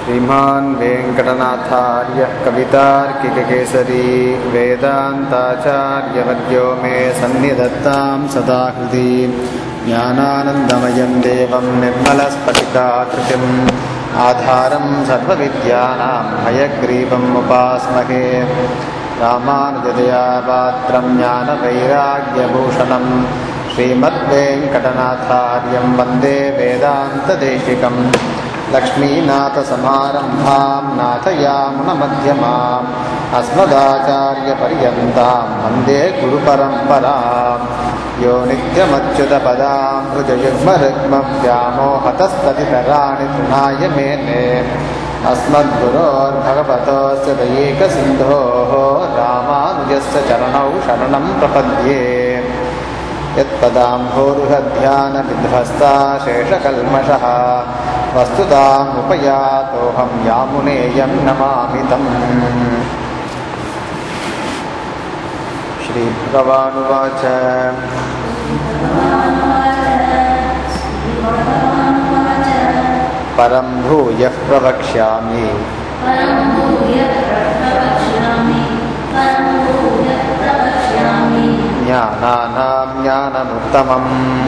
श्रीमान् वेङ्कटनाथार्यः कवितार्किककेसरी वेदान्ताचार्यवर्यो मे सन्निधत्तां सदा हृदि ज्ञानानन्दमयं देवं निर्मलस्फटिकाकृतिम् आधारं सर्वविद्यानां हयग्रीवम् उपास्महे रामानुजदया पात्रं ज्ञानवैराग्यभूषणं श्रीमद्वेङ्कटनाथार्यं वन्दे वेदान्तदेशिकम् लक्ष्मीनाथसमारम्भां नाथयामुनमध्यमाम् अस्मदाचार्यपर्यन्तां वन्दे गुरुपरम्पराम् यो नित्यमच्युतपदाम्बुजयुग्मरुग्मव्यामोहतस्ततितराणि तृणाय मेने अस्मद्गुरोर्भगवतोऽस्य दयैकसिन्धोः रामानुजस्य चरणौ शरणं प्रपद्ये यत्पदाम्भोरुहध्यानविध्वस्ता शेषकल्मषः वस्तुतामुपयातोऽहं यामुनेयं नमामि तम् श्रीभगवानुवाच परं भूयः प्रवक्ष्यामि ज्ञानानां ज्ञानमुत्तमम्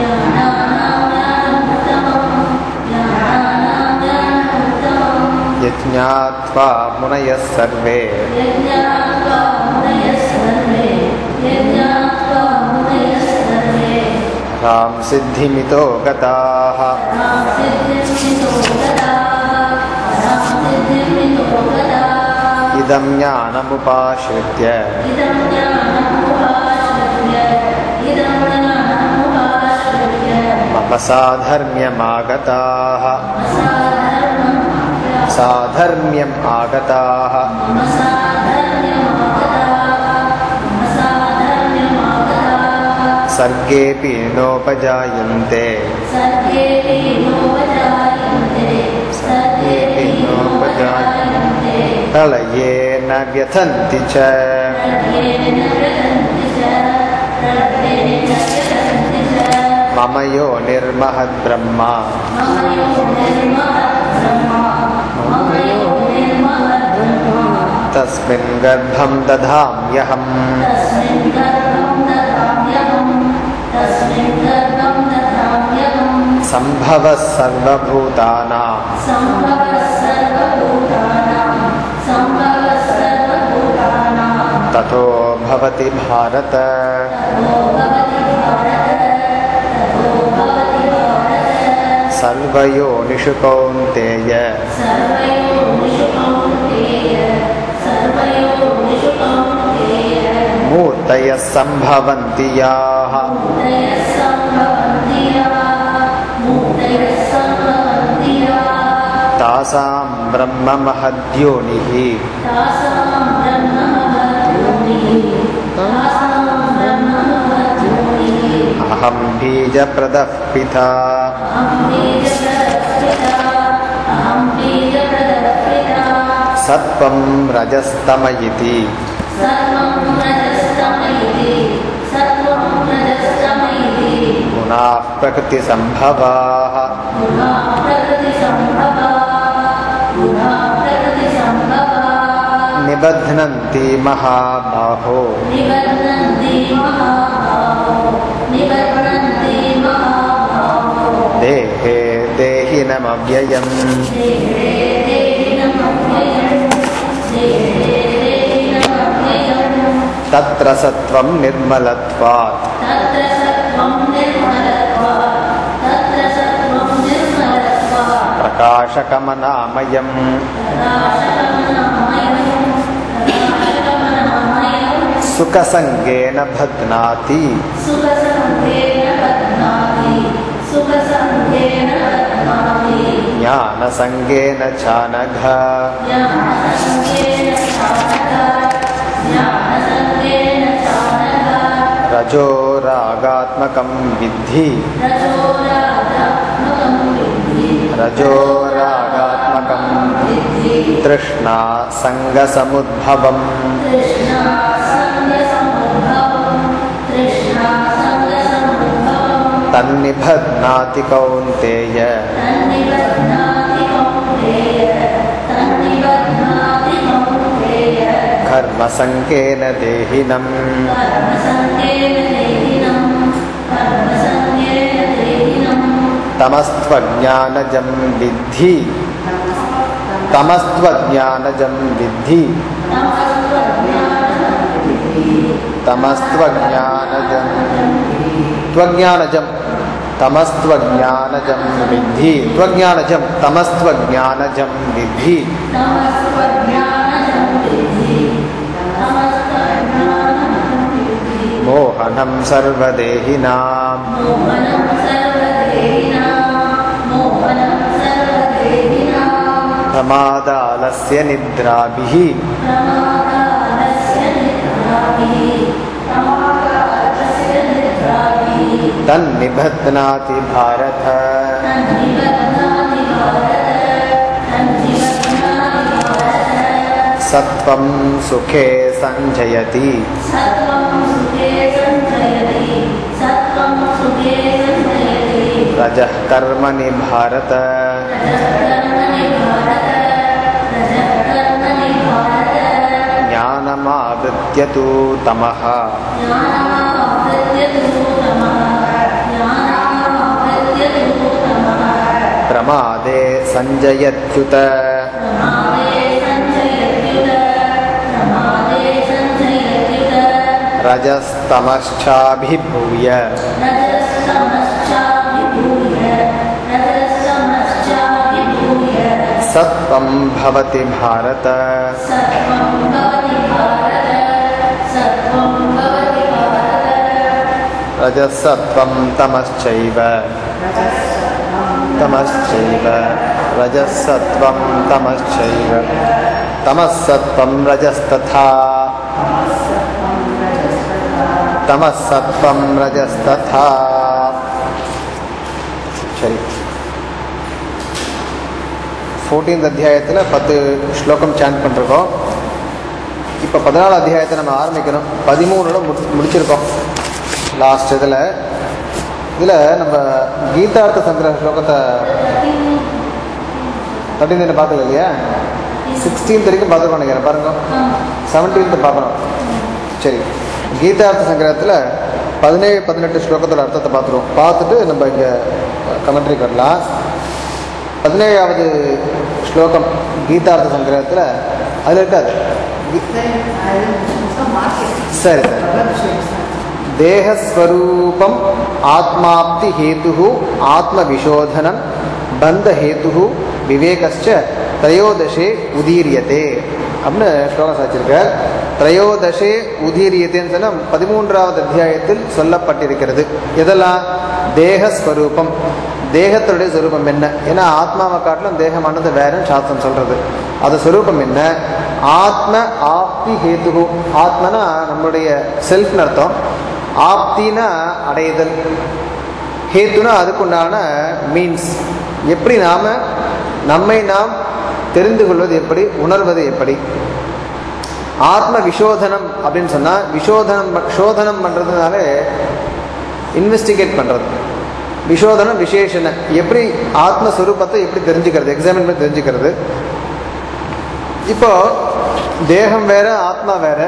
यज्ञात्वा मुनयः सर्वे रां सिद्धिमितो गताः इदं ज्ञानमुपाश्रित्य मम साधर्म्यमागताः साधर्म्यम् आगताः सर्गेऽपि नोपजायन्ते सर्गेऽपि नोपजायन्ते प्रलये न व्यथन्ति च मम यो निर्महद्ब्रह्मा तस्मिन् गर्भं दधाम्यहम् सम्भवः सर्वभूतानां ततो भवति भारत सर्वयोनिषु कौन्तेय मूर्तयः सम्भवन्ति याः तासां ब्रह्ममहद्योनिः अहं बीजप्रदः पिता सत्त्वं रजस्तम इति गुणाः प्रकृतिसम्भवाः निबध्नन्ति महाबाहो देहे देहिनमव्ययम् तत्र सत्त्वं निर्मलत्वात् प्रकाशकमनामयम् सुखसङ्गेन भद्नाति ज्ञानसङ्गेन चानघ रजो रागात्मकं विद्धि रजो रागात्मकं तृष्णा सङ्गसमुद्भवम् तन्निबध्नाति कौन्तेय तन्निबध्नाति कौन्तेय कर्मसङ्गेन देहिनम् कर्मसङ्गेन देहिनं कर्मसङ्गेन देहिनं तमस्त्वज्ञानजं विद्धि तमस्त्वज्ञानजं विद्धि तमस्त्वज्ञानजं त्वज्ञानजं तमस्त्वज्ञानजं विद्धि त्वज्ञानजं तमस्त्वज्ञानजं विद्धि नमस्त्वज्ञानजं विद्धि नमस्त्वज्ञानजं विद्धि मोहनं सर्वदेहिनां मोहनं सर्वदेहिनां मोहनं सर्वदेहिनां प्रमादालस्य निद्राभिः प्रमादालस्य निद्राभिः प्रमादालस्य निद्राभिः तन्निबध्नाति भारत तन्निबध्नाति भारत तन्निबध्नाति भारत सत्त्वं सुखे सञ्जयति सत्त्वं सुखे सञ्जयति सत्त्वं सुखे सञ्जयति रजः कर्मणि भारत रजःकर्मणि भारत रजःकर्मणि भारत ज्ञानमावृत्य तु तमः ज्ञानामावृत्य तु तमः ज्ञानामावृत्य तु तमः प्रमादे सञ्जयत्युत प्रमादे सञ्जयत्युत प्रमादे सञ्जयत्युत रजस्तमश्चाभिभूय रजस्तमश्चाभिभूय रजस्तमश्चाभिभूय सत्त्वं भवति भारत सत्त्वं भवति भारत सत्त्वं भवति भारत रजसत्त्वं तमश्चैव तमश्चैव रजसत्त्वं तमश्चैव तमःसत्त्वं रजस्तथा तमःसत्त्वं रजस्तथा சரி ஃபோர்டீன்த் அத்தியாயத்தில் பத்து ஸ்லோகம் சாண்ட் பண்ணிருக்கோம் இப்போ பதினாலு அத்தியாயத்தை நம்ம ஆரம்பிக்கணும் பதிமூணோட முடி முடிச்சிருக்கோம் லாஸ்ட் இதில் இதில் நம்ம கீதார்த்த சங்கிரக ஸ்லோகத்தை தேர்ட்டீன் பார்க்கல இல்லையா சிக்ஸ்டீன்த் வரைக்கும் பார்த்துருக்கோம் நினைக்கிறேன் பாருங்க செவன்டீன்த்து பார்க்கணும் சரி கீதார்த்த சங்கிரகத்தில் பதினேழு பதினெட்டு ஸ்லோகத்தோட அர்த்தத்தை பார்த்துருவோம் பார்த்துட்டு நம்ம இங்கே கமெண்ட்ரி வரலாம் பதினேழாவது ஸ்லோகம் கீதார்த்த சங்கிரகத்தில் அதில் இருக்காது கீ- சரி சரி தேகஸ்வரூபம் ஆத்மாப்தி ஹேத்து ஆத்மவிசோதனம் பந்தஹேத்து விவேகஸ்ச திரையோதசே உதீரியதே அப்படின்னு ஸ்லோகம் சாச்சிருக்கார் திரையோதசே உதீரியத்தேன்னு சொன்னால் பதிமூன்றாவது அத்தியாயத்தில் சொல்லப்பட்டிருக்கிறது இதெல்லாம் தேகஸ்வரூபம் தேகத்தினுடைய சொரூபம் என்ன ஏன்னா ஆத்மாவை காட்டிலும் தேகமானது வேறன்னு சாஸ்திரம் சொல்றது அது சொரூபம் என்ன ஆத்ம ஆப்தி ஹேத்து ஆத்மனா நம்மளுடைய செல்ஃப்னு அர்த்தம் ஆப்தினா அடைதல் ஹேத்துனா அதுக்குண்டான மீன்ஸ் எப்படி நாம நம்மை நாம் தெரிந்து கொள்வது எப்படி உணர்வது எப்படி ஆத்ம விசோதனம் அப்படின்னு சொன்னால் விசோதனம் ப- சோதனம் பண்ணுறதுனால இன்வெஸ்டிகேட் பண்ணுறது விசோதனம் விசேஷன எப்படி ஆத்மஸ்வரூபத்தை எப்படி தெரிஞ்சுக்கிறது எக்ஸாமின் பண்ணி தெரிஞ்சுக்கிறது இப்போ தேகம் வேற ஆத்மா வேற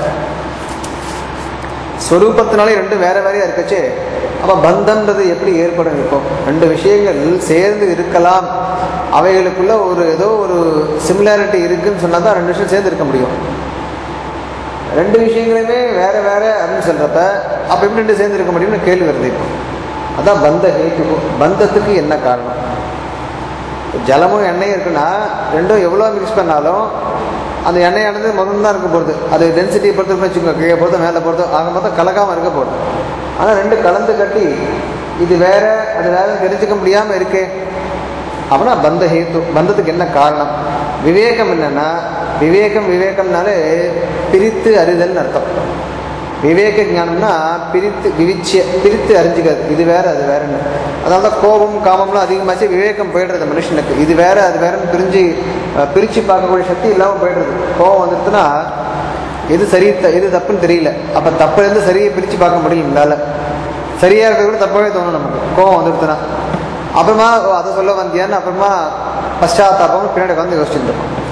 ஸ்வரூபத்தினாலே ரெண்டும் வேற வேறையா இருக்கச்சே அப்போ பந்தம்ன்றது எப்படி ஏற்படும் இப்போ ரெண்டு விஷயங்கள் சேர்ந்து இருக்கலாம் அவைகளுக்குள்ள ஒரு ஏதோ ஒரு சிமிலாரிட்டி இருக்குன்னு சொன்னால் தான் ரெண்டு விஷயம் சேர்ந்து இருக்க முடியும் ரெண்டு விஷயங்களுமே வேற வேற அப்படின்னு சொல்றப்ப அப்போ எப்படி ரெண்டு சேர்ந்து இருக்க முடியும்னு கேள்வி வருது இப்போ அதான் பந்த ஹேத்து பந்தத்துக்கு என்ன காரணம் ஜலமும் எண்ணெயும் இருக்குன்னா ரெண்டும் எவ்வளோ மிக்ஸ் பண்ணாலும் அந்த எண்ணெயானது முதல்ல தான் இருக்க போகிறது அது டென்சிட்டியை பொறுத்து வச்சுக்கோங்க கீழே பொறுத்து மேலே பொறுத்து ஆக மொத்தம் கலக்காமல் இருக்க போகுது ஆனால் ரெண்டு கலந்து கட்டி இது வேற அது வேற தெரிஞ்சுக்க முடியாமல் இருக்கே அப்படின்னா பந்த ஹேத்து பந்தத்துக்கு என்ன காரணம் விவேகம் என்னன்னா விவேகம் விவேகம்னாலே பிரித்து அறிதல்னு அர்த்தம் விவேக ஞானம்னா பிரித்து விவிச்சிய பிரித்து அறிஞ்சுக்கிறது இது வேற அது வேறன்னு அதனால தான் கோபம் காமம்லாம் அதிகமாச்சு விவேகம் போயிடுறது மனுஷனுக்கு இது வேற அது வேறன்னு பிரிஞ்சு அஹ், பிரிச்சு பார்க்கக்கூடிய சக்தி இல்லாமல் போயிடுறது கோபம் வந்துட்டுனா எது சரி த- எது தப்புன்னு தெரியல அப்போ தப்புலேருந்து சரியை பிரித்து பார்க்க முடியல நம்மளால சரியா இருக்கிறது கூட தப்பாவே தோணும் நமக்கு கோபம் வந்துடுதுன்னா அப்புறமா ஓ, அதை சொல்ல வந்தியான்னு அப்புறமா பశ్చాத்தாபம் பின்னாடி வந்து யோசிச்சுட்டு இருக்கோம்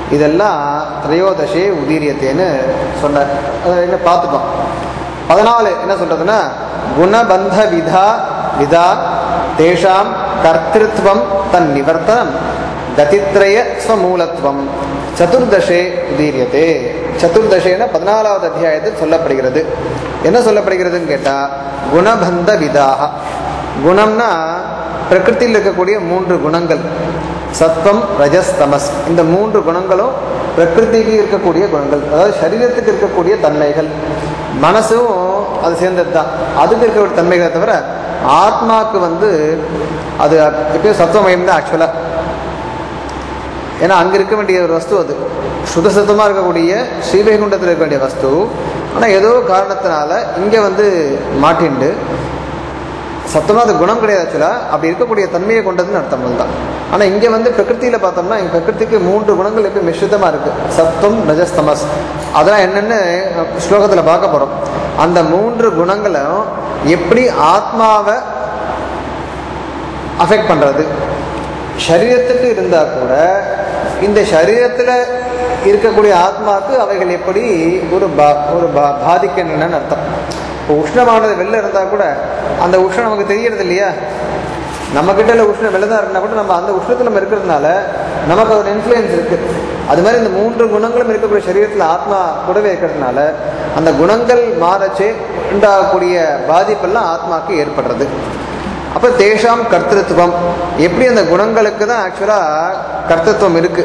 இதெல்லாம் திரையோதசே உதீரியத்தேன்னு சொன்னார் அதை என்ன பார்த்துட்டோம் பதினாலு என்ன சொல்றதுன்னா குணபந்த விதா விதா தேஷாம் கர்த்திருவம் தன் நிவர்த்தனம் கதித்ரய ஸ்வமூலத்துவம் சதுர்தசே உதீரியத்தே சதுர்தசேன பதினாலாவது அத்தியாயத்தில் சொல்லப்படுகிறது என்ன சொல்லப்படுகிறதுன்னு கேட்டா குணபந்த விதாக குணம்னா பிரகிருத்தியில் இருக்கக்கூடிய மூன்று குணங்கள் சத்வம் ரஜஸ் தமஸ் இந்த மூன்று குணங்களும் பிரகிருதிக்கு இருக்கக்கூடிய குணங்கள் அதாவது சரீரத்துக்கு இருக்கக்கூடிய தன்மைகள் மனசும் அது சேர்ந்தது தான் அதுக்கு இருக்கக்கூடிய தன்மைகளை தவிர ஆத்மாவுக்கு வந்து அது எப்பயும் சத்துவமயம் தான் ஆக்சுவலாக ஏன்னா அங்கே இருக்க வேண்டிய ஒரு வஸ்து அது சுதசத்தமாக இருக்கக்கூடிய ஸ்ரீவைகுண்டத்தில் இருக்க வேண்டிய வஸ்து ஆனால் ஏதோ காரணத்தினால இங்கே வந்து மாட்டிண்டு சத்தமாக அது குணம் கிடையாது ஆக்சுவலாக அப்படி இருக்கக்கூடிய தன்மையை கொண்டதுன்னு அர்த்தம் தான் ஆனால் இங்கே வந்து பிரகிருத்தியில் பார்த்தோம்னா இங்கே பிரகிருதிக்கு மூன்று குணங்கள் எப்படி மிஸ்ரிதமாக இருக்குது சத்துவம் ரஜஸ்தமஸ் அதெல்லாம் என்னென்னு ஸ்லோகத்தில் பார்க்க போகிறோம் அந்த மூன்று குணங்களும் எப்படி ஆத்மாவை அஃபெக்ட் பண்ணுறது சரீரத்துக்கு இருந்தால் கூட இந்த சரீரத்தில் இருக்கக்கூடிய ஆத்மாவுக்கு அவைகள் எப்படி ஒரு பா ஒரு பா பாதிக்கின்றன அர்த்தம் இப்போ உஷ்ணமானது வெளில இருந்தால் கூட அந்த உஷ்ணம் நமக்கு தெரியறது இல்லையா நம்ம கிட்ட உள்ள உஷ்ணம் வெளில தான் இருந்தால் கூட நம்ம அந்த உஷ்ணத்தில் நம்ம இருக்கிறதுனால நமக்கு ஒரு இன்ஃப்ளூயன்ஸ் இருக்குது அது மாதிரி இந்த மூன்று குணங்களும் இருக்கக்கூடிய சரீரத்தில் ஆத்மா கூடவே இருக்கிறதுனால அந்த குணங்கள் மாறச்சே உண்டாகக்கூடிய பாதிப்பெல்லாம் ஆத்மாவுக்கு ஏற்படுறது அப்போ தேஷாம் கர்த்திருவம் எப்படி அந்த குணங்களுக்கு தான் ஆக்சுவலாக கர்த்தத்துவம் இருக்கு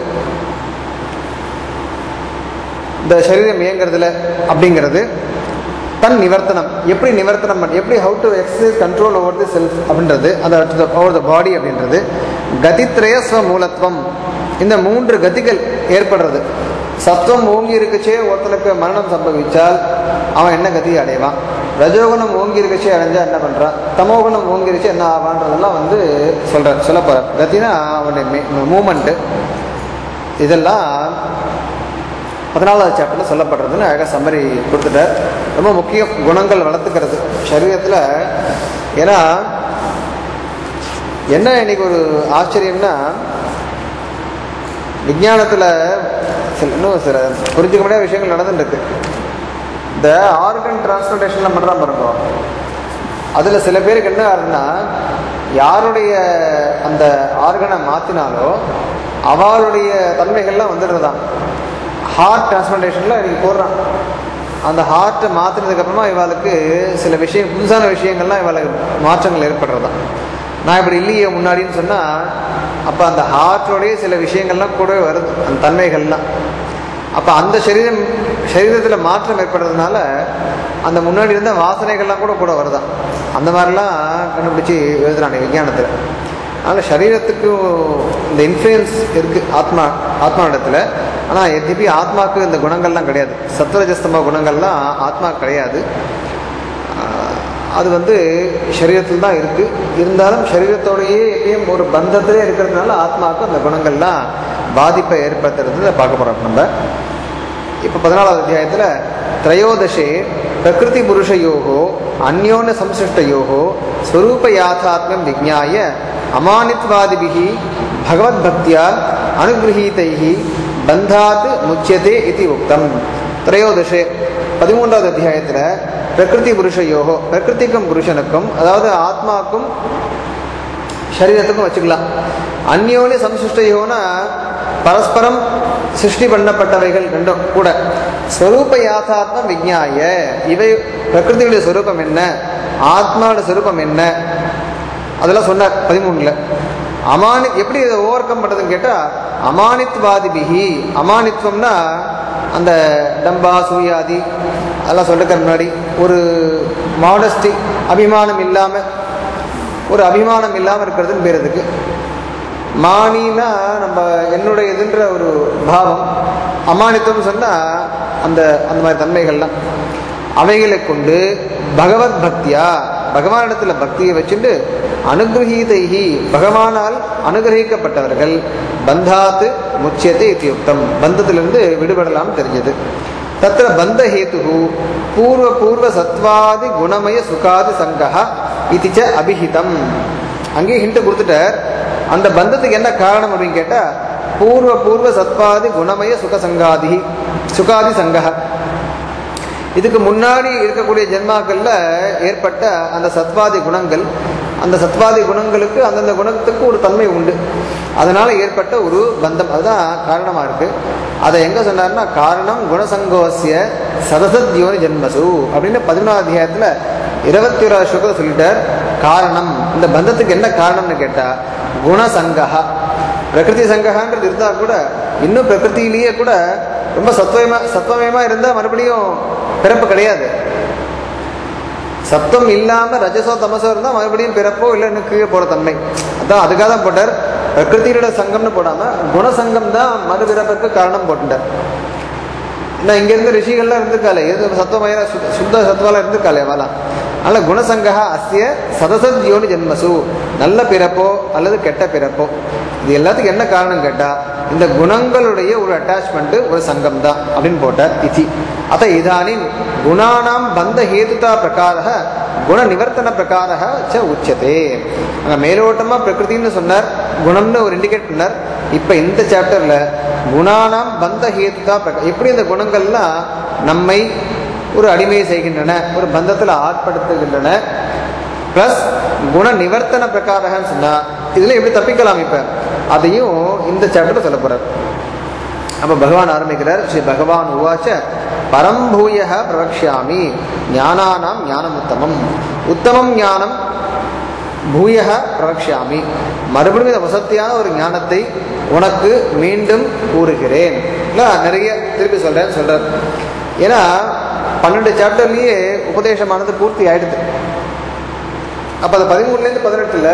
இந்த சரீரம் இயங்குறதுல அப்படிங்கிறது தன் நிவர்த்தனம் எப்படி நிவர்த்தனம் பண்ண எப்படி how to exercise control over the self அப்படின்றது அந்த ஓவர் த பாடி அப்படின்றது கதித்ரய ஸ்வ மூலத்துவம் இந்த மூன்று கதிகள் ஏற்படுறது சத்துவம் ஓங்கி இருக்குச்சே ஒருத்தனுக்கு மரணம் சம்பவிச்சால் அவன் என்ன கதி அடைவான் ரஜோகுணம் ஓங்கி இருக்கச்சே அடைஞ்சா என்ன பண்ணுறான் தமோகுணம் ஓங்கி இருச்சு என்ன ஆவான்றதெல்லாம் வந்து சொல்கிறார் சொல்ல போகிறார் கத்தினா அவனுடைய மூமெண்ட்டு இதெல்லாம் பதினாலாவது சாப்டரில் சொல்லப்படுறதுன்னு அழகாக சம்மரி கொடுத்துட்டார் ரொம்ப முக்கியம் குணங்கள் வளர்த்துக்கிறது சரீரத்தில் ஏன்னா என்ன இன்னைக்கு ஒரு ஆச்சரியம்னா விஞ்ஞானத்தில் சில இன்னும் சில புரிஞ்சுக்க முடியாத விஷயங்கள் நடந்துட்டு இந்த ஆர்கன் டிரான்ஸ்பிளேஷன்லாம் பண்ணுறான் பாருங்க அதில் சில பேருக்கு என்ன ஆகுதுன்னா யாருடைய அந்த ஆர்கனை மாற்றினாலோ அவளுடைய தன்மைகள்லாம் வந்துடுறதான் ஹார்ட் டிரான்ஸ்பிளேஷனில் இன்னைக்கு போடுறான் அந்த ஹார்ட்டை மாற்றினதுக்கப்புறமா இவளுக்கு சில விஷயம் புதுசான விஷயங்கள்லாம் இவளுக்கு மாற்றங்கள் ஏற்படுறதான் நான் இப்படி இல்லையே முன்னாடின்னு சொன்னால் அப்போ அந்த ஹார்ட்டோடைய சில விஷயங்கள்லாம் கூடவே வருது அந்த தன்மைகள்லாம் அப்போ அந்த சரீரம் சரீரத்தில் மாற்றம் ஏற்படுறதுனால அந்த முன்னாடி இருந்த வாசனைகள்லாம் கூட கூட வருதான் அந்த மாதிரிலாம் கண்டுபிடிச்சி எழுதுறாங்க விஞ்ஞானத்தில் அதனால் சரீரத்துக்கு இந்த இன்ஃப்ளூயன்ஸ் இருக்குது ஆத்மா ஆத்மாவிடத்தில் ஆனால் எதிபி ஆத்மாவுக்கு இந்த குணங்கள்லாம் கிடையாது சத்வரஜஸ்தம குணங்கள்லாம் ஆத்மா கிடையாது அது வந்து சரீரத்தில் தான் இருக்குது இருந்தாலும் சரீரத்தோடையே எப்பயும் ஒரு பந்தத்திலே இருக்கிறதுனால ஆத்மாவுக்கு அந்த குணங்கள்லாம் பாதிப்பை ஏற்படுத்துறது பார்க்க போகிறோம் நம்ம இப்போ பதினாலாவது அத்தியாயத்தில் திரையோதசே பிரகிருதி புருஷயோகோ அந்யோன்ய சம்சிருஷ்டயோகோ ஸ்வரூப யாத்தாத்மம் விஜாய அமானித்வாதிபிகி பகவத்பக்தியா அனுகிரகீதைஹி பந்தாத் முச்சியதே இது உக்தம் திரையோதசே பதிமூன்றாவது அத்தியாயத்தில் பிரகிருதி புருஷயோகோ பிரகிருதிக்கும் புருஷனுக்கும் அதாவது ஆத்மாவுக்கும் சரீரத்துக்கும் வச்சுக்கலாம் அந்யோனி சம்சிருஷ்டயோனா பரஸ்பரம் சிருஷ்டி பண்ணப்பட்டவைகள் ரெண்டும் கூட ஸ்வரூப யாத்தாத்ம விஜாய இவை பிரகிருதியுடைய ஸ்வரூபம் என்ன ஆத்மாவோட ஸ்வரூபம் என்ன அதெல்லாம் சொன்னார் பதிமூணுல அமானி எப்படி இதை ஓவர் கம் பண்ணுறதுன்னு கேட்டால் அமானித்வாதிபிகி அமானித்வம்னா அந்த டம்பா சூயாதி அதெல்லாம் சொல்லிருக்கிற முன்னாடி ஒரு மாடஸ்டி அபிமானம் இல்லாமல் ஒரு அபிமானம் இல்லாமல் இருக்கிறதுன்னு பேர் அதுக்கு மானினா நம்ம என்னுடைய இதுன்ற ஒரு பாவம் அமானித்துவம் சொன்னால் அந்த அந்த மாதிரி தன்மைகள்லாம் அவைகளை கொண்டு பகவத் பக்தியா பகவானிடத்தில் பக்தியை வச்சுட்டு அனுகிரகீதைகி பகவானால் அனுகிரகிக்கப்பட்டவர்கள் பந்தாத்து முச்சியத்தை இத்தியுக்தம் பந்தத்திலிருந்து விடுபடலாம் தெரிஞ்சது தத்திர பந்த ஹேத்து பூர்வ பூர்வ சத்வாதி குணமய சுகாதி சங்கா இதுச்ச அபிஹிதம் அங்கேயே ஹிண்ட் கொடுத்துட்டார் அந்த பந்தத்துக்கு என்ன காரணம் அப்படின்னு கேட்டால் பூர்வ பூர்வ சத்வாதி குணமய சுகசங்காதி சுகாதி சங்கஹ இதுக்கு முன்னாடி இருக்கக்கூடிய ஜென்மாக்கள்ல ஏற்பட்ட அந்த சத்வாதி குணங்கள் அந்த சத்வாதி குணங்களுக்கு அந்தந்த குணத்துக்கு ஒரு தன்மை உண்டு அதனால ஏற்பட்ட ஒரு பந்தம் அதுதான் காரணமா இருக்கு அதை எங்க சொன்னார்னா காரணம் குணசங்கோசிய சதசத்யோனி ஜென்மசு அப்படின்னு பதினொன்றாம் அத்தியாயத்துல இருபத்தி ஓராவது ஸ்லோகத்தை சொல்லிட்டார் காரணம் இந்த பந்தத்துக்கு என்ன காரணம்னு கேட்டா குணசங்கஹா பிரகிருதி சங்ககான்றது இருந்தா கூட இன்னும் பிரகிருதியிலேயே கூட ரொம்ப சத்வயமா சத்வமயமா இருந்தா மறுபடியும் பிறப்பு கிடையாது சத்தம் இல்லாம ரஜசோ தமசோ இருந்தா மறுபடியும் பிறப்போ இல்லை இன்னும் கீழே போற தன்மை அதான் அதுக்காக தான் போட்டார் பிரகிருதியோட சங்கம்னு போடாம குணசங்கம் தான் மறுபிறப்புக்கு காரணம் போட்டுட்டார் ஏன்னா இங்க இருந்து ரிஷிகள்லாம் இருந்திருக்காளே எது சத்துவமய சுத்த- சுத்த சத்துவால இருந்திருக்காளே வாலாம் அதனால குணசங்கா அஸ்ய சதசத் யோனி ஜென்மசு நல்ல பிறப்போ அல்லது கெட்ட பிறப்போ இது எல்லாத்துக்கும் என்ன காரணம் கேட்டா இந்த குணங்களுடைய ஒரு அட்டாச்மெண்ட் ஒரு சங்கம் தான் அப்படின்னு போட்டார் இதி அத்த இதானின் குணானாம் பந்த ஹேதுதா பிரகாரக குண நிவர்த்தன பிரகாரக ச உச்சதே அங்க மேலோட்டமா பிரகிருதின்னு சொன்னார் குணம்னு ஒரு இண்டிகேட் பண்ணார் இப்ப இந்த சாப்டர்ல குணானாம் பந்த ஹேதுதா பிரகா எப்படி இந்த குணங்கள்லாம் நம்மை ஒரு அடிமை செய்கின்றன ஒரு பந்தத்தில் ஆட்படுத்துகின்றன ப்ளஸ் குண நிவர்த்தன பிரகாரகன்னு சொன்னா இதுல எப்படி தப்பிக்கலாம் இப்ப அதையும் இந்த சாப்டர்ல சொல்ல போறார் அப்ப பகவான் ஆரம்பிக்கிறார் ஸ்ரீ பகவான் உவாச்ச பரம்பூய பிரவக்ஷாமி ஞானானாம் ஞானம் உத்தமம் உத்தமம் ஞானம் பூய பிரவக்ஷாமி மறுபடியும் இந்த வசத்தியான ஒரு ஞானத்தை உனக்கு மீண்டும் கூறுகிறேன் இல்ல நிறைய திருப்பி சொல்றேன்னு சொல்றார் ஏன்னா பன்னெண்டு சாப்டர்லயே உபதேசமானது பூர்த்தி ஆயிடுது அப்ப அந்த பதிமூணுலேருந்து பதினெட்டுல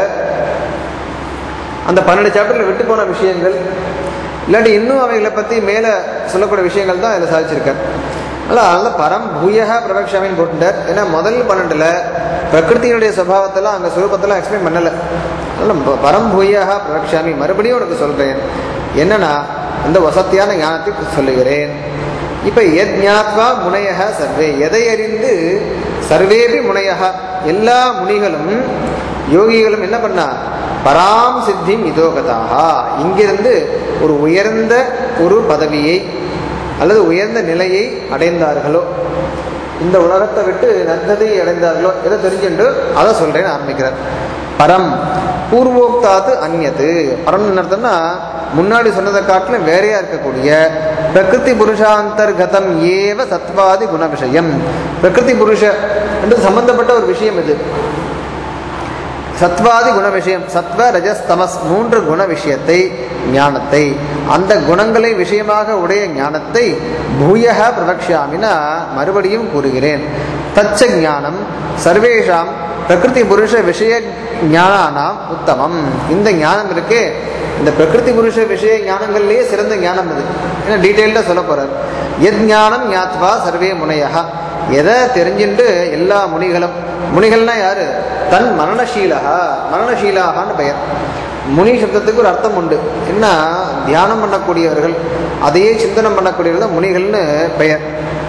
அந்த பன்னெண்டு சாப்டர்ல விட்டு போன விஷயங்கள் இல்லாட்டி இன்னும் அவைகளை பத்தி மேல சொல்லக்கூடிய விஷயங்கள் தான் இதில் சாதிச்சிருக்கார் அதனால அதனால பரம் பூயக பிரபக்ஷாமின்னு போட்டுட்டார் ஏன்னா முதல் பன்னெண்டுல பிரகிருத்தியினுடைய சுபாவத்தெல்லாம் அங்க சுரூபத்தெல்லாம் எக்ஸ்பிளைன் பண்ணல அதனால ப- பரம் பூயக பிரபக்ஷாமி மறுபடியும் உனக்கு சொல்றேன் என்னன்னா அந்த வசத்தியான ஞானத்தை சொல்லுகிறேன் இப்ப எத் ஞாத்வா முனையக சர்வே எதை அறிந்து சர்வேபி முனையக எல்லா முனிகளும் யோகிகளும் என்ன பண்ணா பராம் சித்திம் இதோகதாக இங்கிருந்து ஒரு உயர்ந்த ஒரு பதவியை அல்லது உயர்ந்த நிலையை அடைந்தார்களோ இந்த உலகத்தை விட்டு நன்னதை அடைந்தார்களோ எதை தெரிஞ்சுண்டு அதை சொல்றேன்னு ஆரம்பிக்கிறார் பரம் பூர்வோக்தாத்து அந்நது பரம் அர்த்தம்னா முன்னாடி சொன்னதை காட்டிலும் வேறையா இருக்கக்கூடிய பிரகிருதி புருஷாந்தர்கதம் ஏவ சத்வாதி குண விஷயம் பிரகிருதி புருஷ என்று சம்பந்தப்பட்ட ஒரு விஷயம் இது சத்வாதி குண விஷயம் சத்வ ரஜஸ் தமஸ் மூன்று குண விஷயத்தை ஞானத்தை அந்த குணங்களை விஷயமாக உடைய ஞானத்தை பூயக பிரவக்ஷாமினா மறுபடியும் கூறுகிறேன் தச்ச ஞானம் சர்வேஷாம் பிரகிருதி புருஷ விஷய ஞானானாம் உத்தமம் இந்த ஞானம் இருக்கே இந்த பிரகிருதி புருஷ விஷய ஞானங்கள்லயே சிறந்த ஞானம் இது ஏன்னா டீட்டெயில்டாக சொல்ல போறார் எத் ஞானம் ஞாத்வா சர்வே முனையா எதை தெரிஞ்சுட்டு எல்லா முனிகளும் முனிகள்னா யாரு தன் மரணசீலகா மரணசீலாகான்னு பெயர் முனி சப்தத்துக்கு ஒரு அர்த்தம் உண்டு என்ன தியானம் பண்ணக்கூடியவர்கள் அதையே சிந்தனம் பண்ணக்கூடியவர்கள் தான் முனிகள்னு பெயர்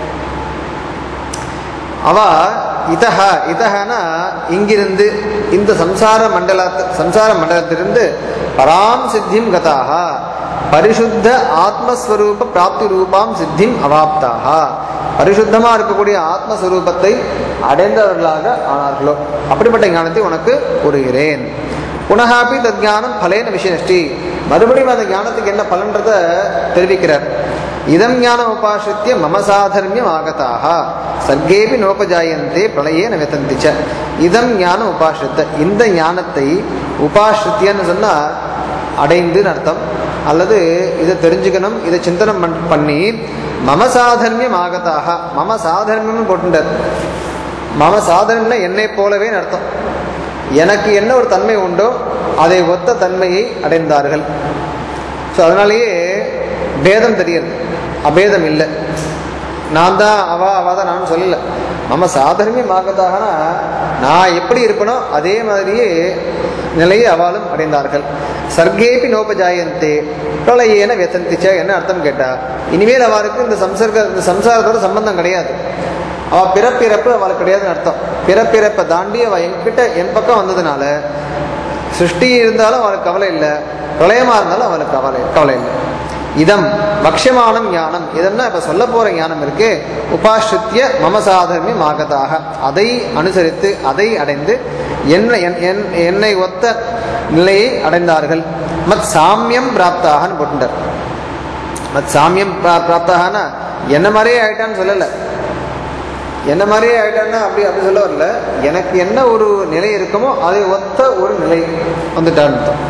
அவ இதஹ இதஹனா இங்கிருந்து இந்த சம்சார மண்டல சம்சார மண்டலத்திலிருந்து பராம் சித்திம் கதாக பரிசுத்த ஆத்மஸ்வரூப பிராப்தி ரூபாம் சித்திம் அவாப்தாக பரிசுத்தமா இருக்கக்கூடிய ஆத்மஸ்வரூபத்தை அடைந்தவர்களாக ஆனார்களோ அப்படிப்பட்ட ஞானத்தை உனக்கு கூறுகிறேன் புனகாப்பி தத் ஞானம் பலேன விஷயஷ்டி மறுபடியும் அந்த ஞானத்துக்கு என்ன பலன்றத தெரிவிக்கிறார் இதம் ஞானம் உபாசித்திய மம சாதர்மியம் ஆகதாக சர்க்கேபி நோபஜாயந்தே பிரளயே நவத்தந்தி ச இதம் ஞானம் உபாசித்த இந்த ஞானத்தை உபாசித்தியன்னு சொன்னா அடைந்துன்னு அர்த்தம் அல்லது இதை தெரிஞ்சுக்கணும் இதை சிந்தனம் பண்- பண்ணி மம சாதர்மியம் ஆகதாக மம சாதர்மியம்னு போட்டுட்டார் மம சாதனம்னா என்னை போலவே அர்த்தம் எனக்கு என்ன ஒரு தன்மை உண்டோ அதை ஒத்த தன்மையை அடைந்தார்கள் ஸோ அதனாலேயே பேதம் தெரியுது அபேதம் இல்லை நான் தான் அவ அவ தான் நான் சொல்லல மம சாதனமே மாகதாகனா நான் எப்படி இருப்பனோ அதே மாதிரியே நிலையை அவளும் அடைந்தார்கள் சர்க்கேபி நோபஜாயந்தே பிரளயேன வெத்தந்திச்ச என்ன அர்த்தம் கேட்டா இனிமேல் அவருக்கு இந்த சம்சர்க இந்த சம்சாரத்தோட சம்பந்தம் கிடையாது அவ பிறப்பிறப்பு அவளுக்கு கிடையாதுன்னு அர்த்தம் பிறப்பிறப்பை தாண்டி அவ என்கிட்ட என் பக்கம் வந்ததுனால சிருஷ்டி இருந்தாலும் அவளுக்கு கவலை இல்லை பிரளயமா இருந்தாலும் அவளுக்கு கவலை கவலை இல்லை இதம் பக்ஷமானம் ஞானம் இதென்ன இப்போ சொல்ல போகிற ஞானம் இருக்கு உபாசிரித்திய மம சாதர்மியம் ஆகதாக அதை அனுசரித்து அதை அடைந்து என்ன என்- என்- என்னை ஒத்த நிலையை அடைந்தார்கள் மத் சாமியம் பிராப்தாகன்னு போட்டுட்டார் மத் சாமியம் பிரா- பிராப்தாகனா என்ன மாதிரியே ஆயிட்டான்னு சொல்லலை என்ன மாதிரியே ஆயிட்டான்னா அப்படி அப்படி சொல்ல வரல எனக்கு என்ன ஒரு நிலை இருக்குமோ அதை ஒத்த ஒரு நிலை வந்துட்டான்னு அர்த்தம்.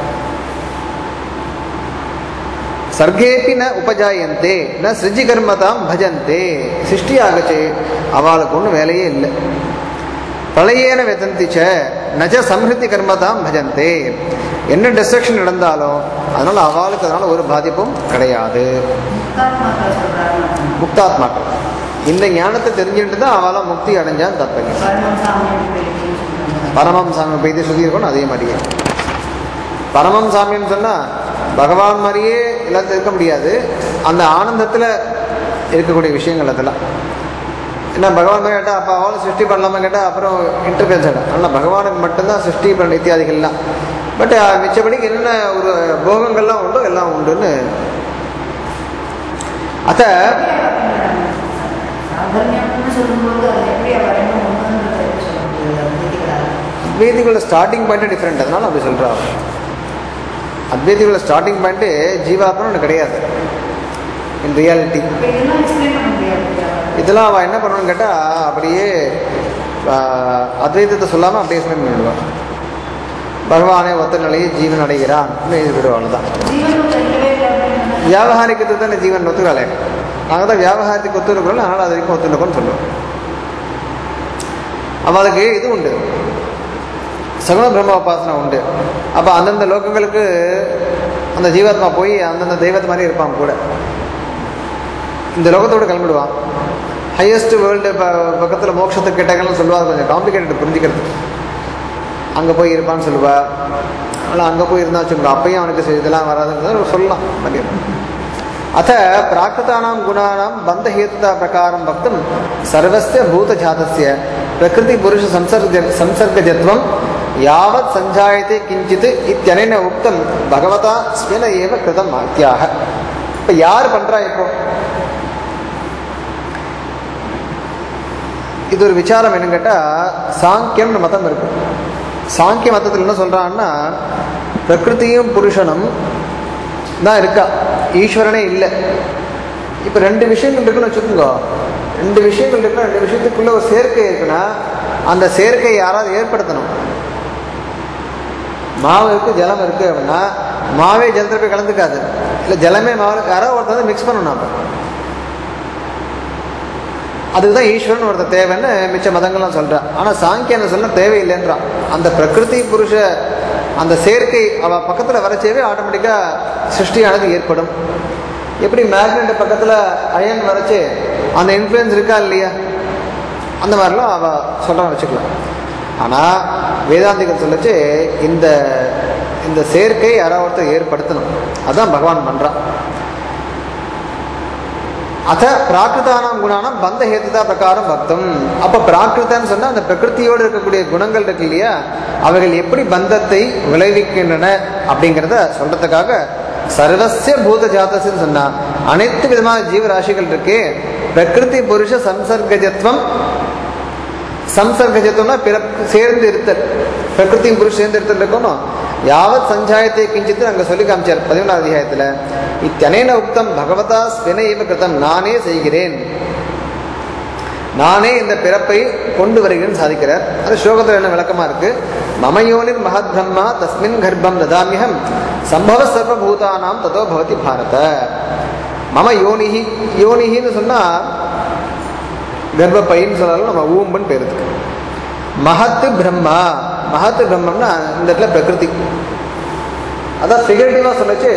சர்க்கேபி ந உபஜாயந்தே ந சிருஜி கர்மதாம் பஜந்தே சிருஷ்டி ஆகச்சே அவளுக்கு ஒன்றும் வேலையே இல்லை பிரளயேன வெதந்தி ச நஜ சம்ஹிருதி கர்மதாம் பஜந்தே என்ன டிஸ்ட்ரக்ஷன் நடந்தாலும் அதனால அவளுக்கு அதனால ஒரு பாதிப்பும் கிடையாது முக்தாத்மாக்கள் சொல்றாங்க முக்தாத்மாக்கள் இந்த ஞானத்தை தெரிஞ்சுட்டு தான் அவளாம் முக்தி அடைஞ்சான்னு தப்பில்லை பரமம் சாமியம் போயிடுச்சுன்னு சொல்றாங்க பரமம் சாமி பெய்து சுதி இருக்கணும் அதே மாதிரியே பரமம் சாமின்னு சொன்னால் பகவான் மாதிரியே எல்லாத்தையும் இருக்க முடியாது அந்த ஆனந்தத்தில் இருக்கக்கூடிய விஷயங்கள் அதெல்லாம் என்ன பகவான் மாதிரி கேட்டால் அப்போ அவளும் சிருஷ்டி பண்ணலாமா கேட்டால் அப்புறம் இன்டர்ஃபியன்ஸ் ஆகிடும் ஆனால் பகவானுக்கு மட்டும்தான் சிருஷ்டி பண்ண இத்தியாதிகள்லாம் பட் மிச்சபடிக்கு என்னென்ன ஒரு போகங்கள்லாம் உண்டோ எல்லாம் உண்டுன்னு அத சாதர்மியம்னு சொல்லும்போது அது எப்படி வரணும் ஒன்றுன்றது எப்படி சொல்ல முடியாது அது தெரிகிறாரு அத்வைதிகளோட ஸ்டார்டிங் பாயிண்ட்டே டிஃப்ரெண்ட் அதனால அப்படி சொல்கிறா அத்வைதிகளோட ஸ்டார்டிங் பாயிண்ட்டு ஜீவாத்மன்னு ஒன்று கிடையாது இன் ரியாலிட்டி இப்போ இதெல்லாம் எக்ஸ்பிளைன் பண்ண முடியாது இதெல்லாம் அவள் என்ன பண்ணுவான்னு கேட்டால் அப்படியே ஆஹ், அத்வைதத்தை சொல்லாமல் அப்படியே எக்ஸ்பிளைன் பண்ணிடுவான் பகவானே ஒத்த நிலையை ஜீவன் அடைகிறான் எழுதிவிடுவாள் தான் ஜீவனும் தெரியவே இல்லை அப்படின்னு வியாபகாரிக்கத்துக்கு தானே ஜீவன் ஒத்துக்கலை நாங்கள் தான் வியாபகாரத்துக்கு ஒத்துருக்கிறோம் அதனால் அது வரைக்கும் ஒத்துருக்கோம்னு சொல்லுவோம் அவளுக்கு இது உண்டு சகுண பிரம்ம உபாசனை உண்டு அப்போ அந்தந்த லோகங்களுக்கு அந்த ஜீவாத்மா போய் அந்தந்த தெய்வத்து மாதிரி இருப்பான் கூட இந்த லோகத்தோடு கிளம்பிடுவான் ஹையஸ்ட் வேர்ல்டு பக்கத்தில் மோட்சத்துக்கு கேட்டாங்கன்னு சொல்லுவா அது கொஞ்சம் காம்ப்ளிகேட்டட் புரிஞ்சுக்கிறது அங்கே போய் இருப்பான்னு சொல்லுவா ஆனால் அங்கே போய் இருந்தா வச்சுக்கோங்க அப்பயும் அவனுக்கு சரி இதெல்லாம் வராதுங்கிறது சொல்லலாம் மதியம் அத்த பிராகிருதானாம் குணானாம் பந்தஹேத்துதா பிரகாரம் வக்தும் சர்வஸ்ய பூதஜாதஸ்ய பிரகிருதி புருஷ சம்சர்க சம்சர்கஜத்வம் யாவத் சஞ்சாயத்தை கிஞ்சித் இத்தியனேன உக்தம் பகவதா ஸ்வன ஏவ கிருதம் ஆத்தியாக இப்போ யார் பண்றா இப்போ இது ஒரு விசாரம் என்னன்னு கேட்டால் சாங்கியம்னு மதம் இருக்கு சாங்கிய மதத்தில் என்ன சொல்றான்னா பிரகிருதியும் புருஷனும் தான் இருக்கா ஈஸ்வரனே இல்லை இப்போ ரெண்டு விஷயங்கள் இருக்குன்னு வச்சுக்கோங்க ரெண்டு விஷயங்கள் இருக்குன்னா ரெண்டு விஷயத்துக்குள்ள ஒரு சேர்க்கை இருக்குன்னா அந்த சேர்க்கையை யாராவது ஏற்படுத்தணும் மாவு இருக்கு ஜலம் இருக்கு அப்படின்னா மாவே ஜலத்தில் போய் கலந்துக்காது இல்லை ஜலமே மாவு யாராவது ஒருத்தர் வந்து மிக்ஸ் பண்ணணும் அப்போ அதுக்கு தான் ஈஸ்வரன் ஒருத்தர் தேவைன்னு மிச்ச மதங்கள்லாம் சொல்கிறான் ஆனால் சாங்கியன் சொல்ல தேவையில்லைன்றான் அந்த பிரகிருதி புருஷ அந்த சேர்க்கை அவ பக்கத்தில் வரச்சேவே ஆட்டோமேட்டிக்காக சிருஷ்டியானது ஏற்படும் எப்படி மேக்னெட் பக்கத்தில் அயன் வரச்சு அந்த இன்ஃப்ளூயன்ஸ் இருக்கா இல்லையா அந்த மாதிரிலாம் அவ சொல்கிறான் வச்சுக்கலாம் ஆனால் வேதாந்திகள் சொல்லச்சு இந்த இந்த சேர்க்கை யாராவது ஒருத்தர் ஏற்படுத்தணும் அதான் பகவான் பண்ணுறான் அத பிராகிருதானாம் குணானாம் பந்த ஹேத்துதா பிரகாரம் பக்தம் அப்ப பிராகிருதன்னு சொன்னா அந்த பிரகிருத்தியோடு இருக்கக்கூடிய குணங்கள் இருக்கு இல்லையா அவைகள் எப்படி பந்தத்தை விளைவிக்கின்றன அப்படிங்கிறத சொல்றதுக்காக சர்வசிய பூத ஜாதசின்னு சொன்னா அனைத்து விதமான ஜீவராசிகள் இருக்கு பிரகிருதி புருஷ சம்சர்கஜத்வம் சம்சர்கஜத்துவம்னா பிற சேர்ந்து இருத்தல் பிரகிருதியும் புருஷ சேர்ந்து இருத்தல் இருக்கணும் யாவத் சஞ்சாயத்தை கிஞ்சித்து அங்க சொல்லி காமிச்சார் பதினொன்றாவது அத்தியாயத்துல இத்தனேன உக்தம் பகவதா ஸ்வென இவ கிருதம் நானே செய்கிறேன் நானே இந்த பிறப்பை கொண்டு வருகிறேன் சாதிக்கிறார் அது ஸ்லோகத்தில் என்ன விளக்கமா இருக்கு மமயோனிர் மகத் பிரம்மா தஸ்மின் கர்ப்பம் ததாமியம் சம்பவ சர்வபூதானாம் ததோ பவதி பாரத மம யோனிஹி யோனிஹின்னு சொன்னா கர்ப்பப்பைன்னு சொன்னாலும் நம்ம ஊம்புன்னு பேர் இருக்கு மகத்து பிரம்மா மகத்து பிரம்மம்னா இந்த இடத்துல பிரகிருதி அதான் ஃபிகரேட்டிவாக சொல்லச்சு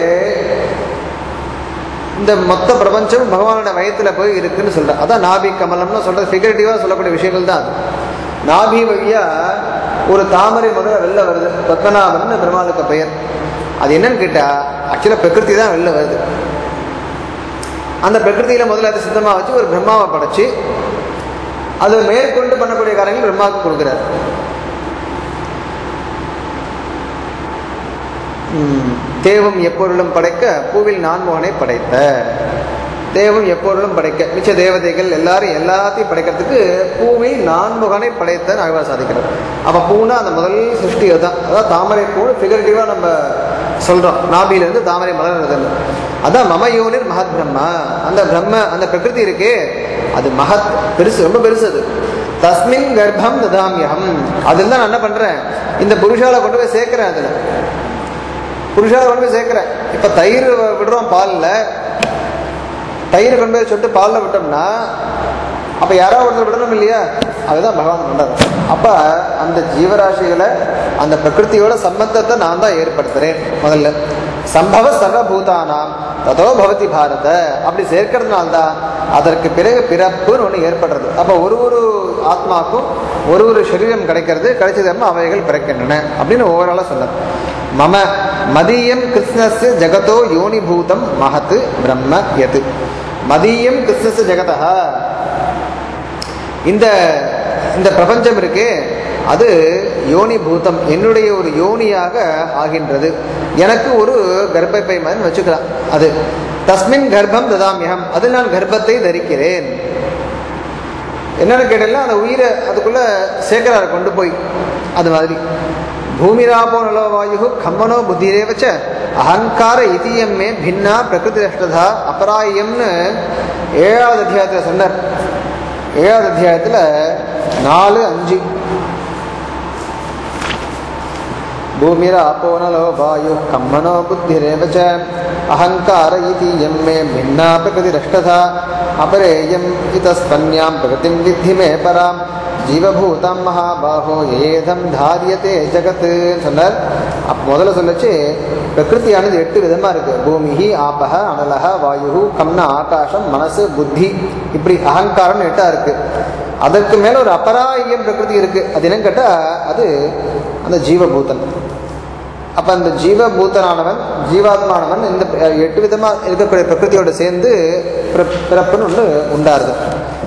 இந்த மொத்த பிரபஞ்சம் பகவானோட வயத்துல போய் இருக்குன்னு சொல்ற அதான் நாபி கமலம்னு சொல்ற ஃபிகரேட்டிவாக சொல்லக்கூடிய விஷயங்கள் தான் அது நாபி வழியா ஒரு தாமரை முதல்ல வெளில வருது பத்மநாபன் பெருமாளுக்கு பெயர் அது என்னன்னு கேட்டா ஆக்சுவலாக பிரகிருதி தான் வெளில வருது அந்த பிரகிருதியில முதல்ல அதை சித்தமாக வச்சு ஒரு பிரம்மாவை படைச்சு அது மேற்கொண்டு பண்ணக்கூடிய காரியங்கள் பிரம்மாவுக்கு கொடுக்குறாரு ம். தேவும் எப்பொருளும் படைக்க பூவில் நான்முகனை படைத்த தேவம் எப்பொருளும் படைக்க மிச்ச தேவதைகள் எல்லாரும் எல்லாத்தையும் படைக்கிறதுக்கு பூவில் நான்முகனை படைத்த நாகவார் சாதிக்கிறார் அப்போ பூனா அந்த முதல் சிருஷ்டி அதுதான் அதாவது தாமரை பூ ஃபிகரேட்டிவாக நம்ம சொல்கிறோம் நாபியிலிருந்து தாமரை மலர்றதுன்னு அதான் மம யோனிர் மகத் பிரம்மா அந்த பிரம்ம அந்த பிரகிருதி இருக்கே அது மகத் பெருசு ரொம்ப பெருசு அது தஸ்மின் கர்ப்பம் ததாமியம் அதில் தான் நான் என்ன பண்ணுறேன் இந்த புருஷால கொண்டு போய் சேர்க்கிறேன் அதில் புருஷால கொண்டு போய் சேர்க்கிறேன் இப்போ தயிர் விடுறோம் பாலில் தயிர் கொண்டு போய் சொட்டு பாலில் விட்டோம்னா அப்போ யாராவது ஒருத்தர் விடணும் இல்லையா அதுதான் பகவான் பண்ணுறாரு அப்போ அந்த ஜீவராசிகளை அந்த பிரகிருதியோட சம்பந்தத்தை நான் தான் ஏற்படுத்துகிறேன் முதல்ல சம்பவ சர்வபூதானாம் ததோ பவதி பாரத அப்படி சேர்க்கறதுனால தான் அதற்கு பிறகு பிறப்புன்னு ஒன்று ஏற்படுறது அப்போ ஒரு ஒரு ஆத்மாக்கும் ஒரு ஒரு சரீரம் கிடைக்கிறது கிடைச்சது அவைகள் பிறக்கின்றன அப்படின்னு ஓவராலாக சொன்னார் மம மதியம் கிருஷ்ணஸ் ஜகதோ யோனிபூதம் மகத்து பிரம்ம எது மதியம் கிருஷ்ணஸ் ஜெகதா இந்த இந்த பிரபஞ்சம் இருக்கே அது யோனி பூதம் என்னுடைய ஒரு யோனியாக ஆகின்றது எனக்கு ஒரு கர்ப்பப்பை மாதிரி வச்சுக்கலாம் அது தஸ்மின் கர்ப்பம் ததாமியம் அதில் நான் கர்ப்பத்தை தரிக்கிறேன் என்னன்னு கேட்டீங்கன்னா அந்த உயிரை அதுக்குள்ள சேர்க்கிறாரு கொண்டு போய் அது மாதிரி பூமிராபோ நலோ வாயு கம்மனோ புத்திரேவச்ச அகங்கார இதியம்மே பின்னா பிரகிருதி ரஷ்டதா அபராயம்னு ஏழாவது அத்தியாயத்தில் சொன்னார் ஏழாவது அத்தியாயத்தில் நாலு அஞ்சு பூமிராப்போ நலோ வாயு கம்மனோ புத்திரேவ ச அகங்கார இதி எம் மே பின்னா பிரகிருதி ரஷ்டதா அபரேயம் இதஸ்பன்யாம் பிரகிருதிம் வித்தி மே பராம் ஜீவபூதம் மகாபாகோ ஏதம் தாரியத்தே ஜகத்து சொன்னார் அப்போ முதல்ல சொல்லச்சு பிரகிருத்தியானது எட்டு விதமாக இருக்குது பூமி ஆபக அனலக வாயு கம்ன ஆகாசம் மனசு புத்தி இப்படி அகங்காரம்னு எட்டா இருக்குது அதற்கு மேலே ஒரு அபராயம் பிரகிருதி இருக்குது அது என்னன்னு கேட்டால் அது அந்த ஜீவபூதன் அப்போ அந்த ஜீவபூத்தனானவன் ஜீவாத்மானவன் இந்த எட்டு விதமாக இருக்கக்கூடிய பிரகிருதியோடு சேர்ந்து பிற- பிறப்புன்னு ஒன்று உண்டாருது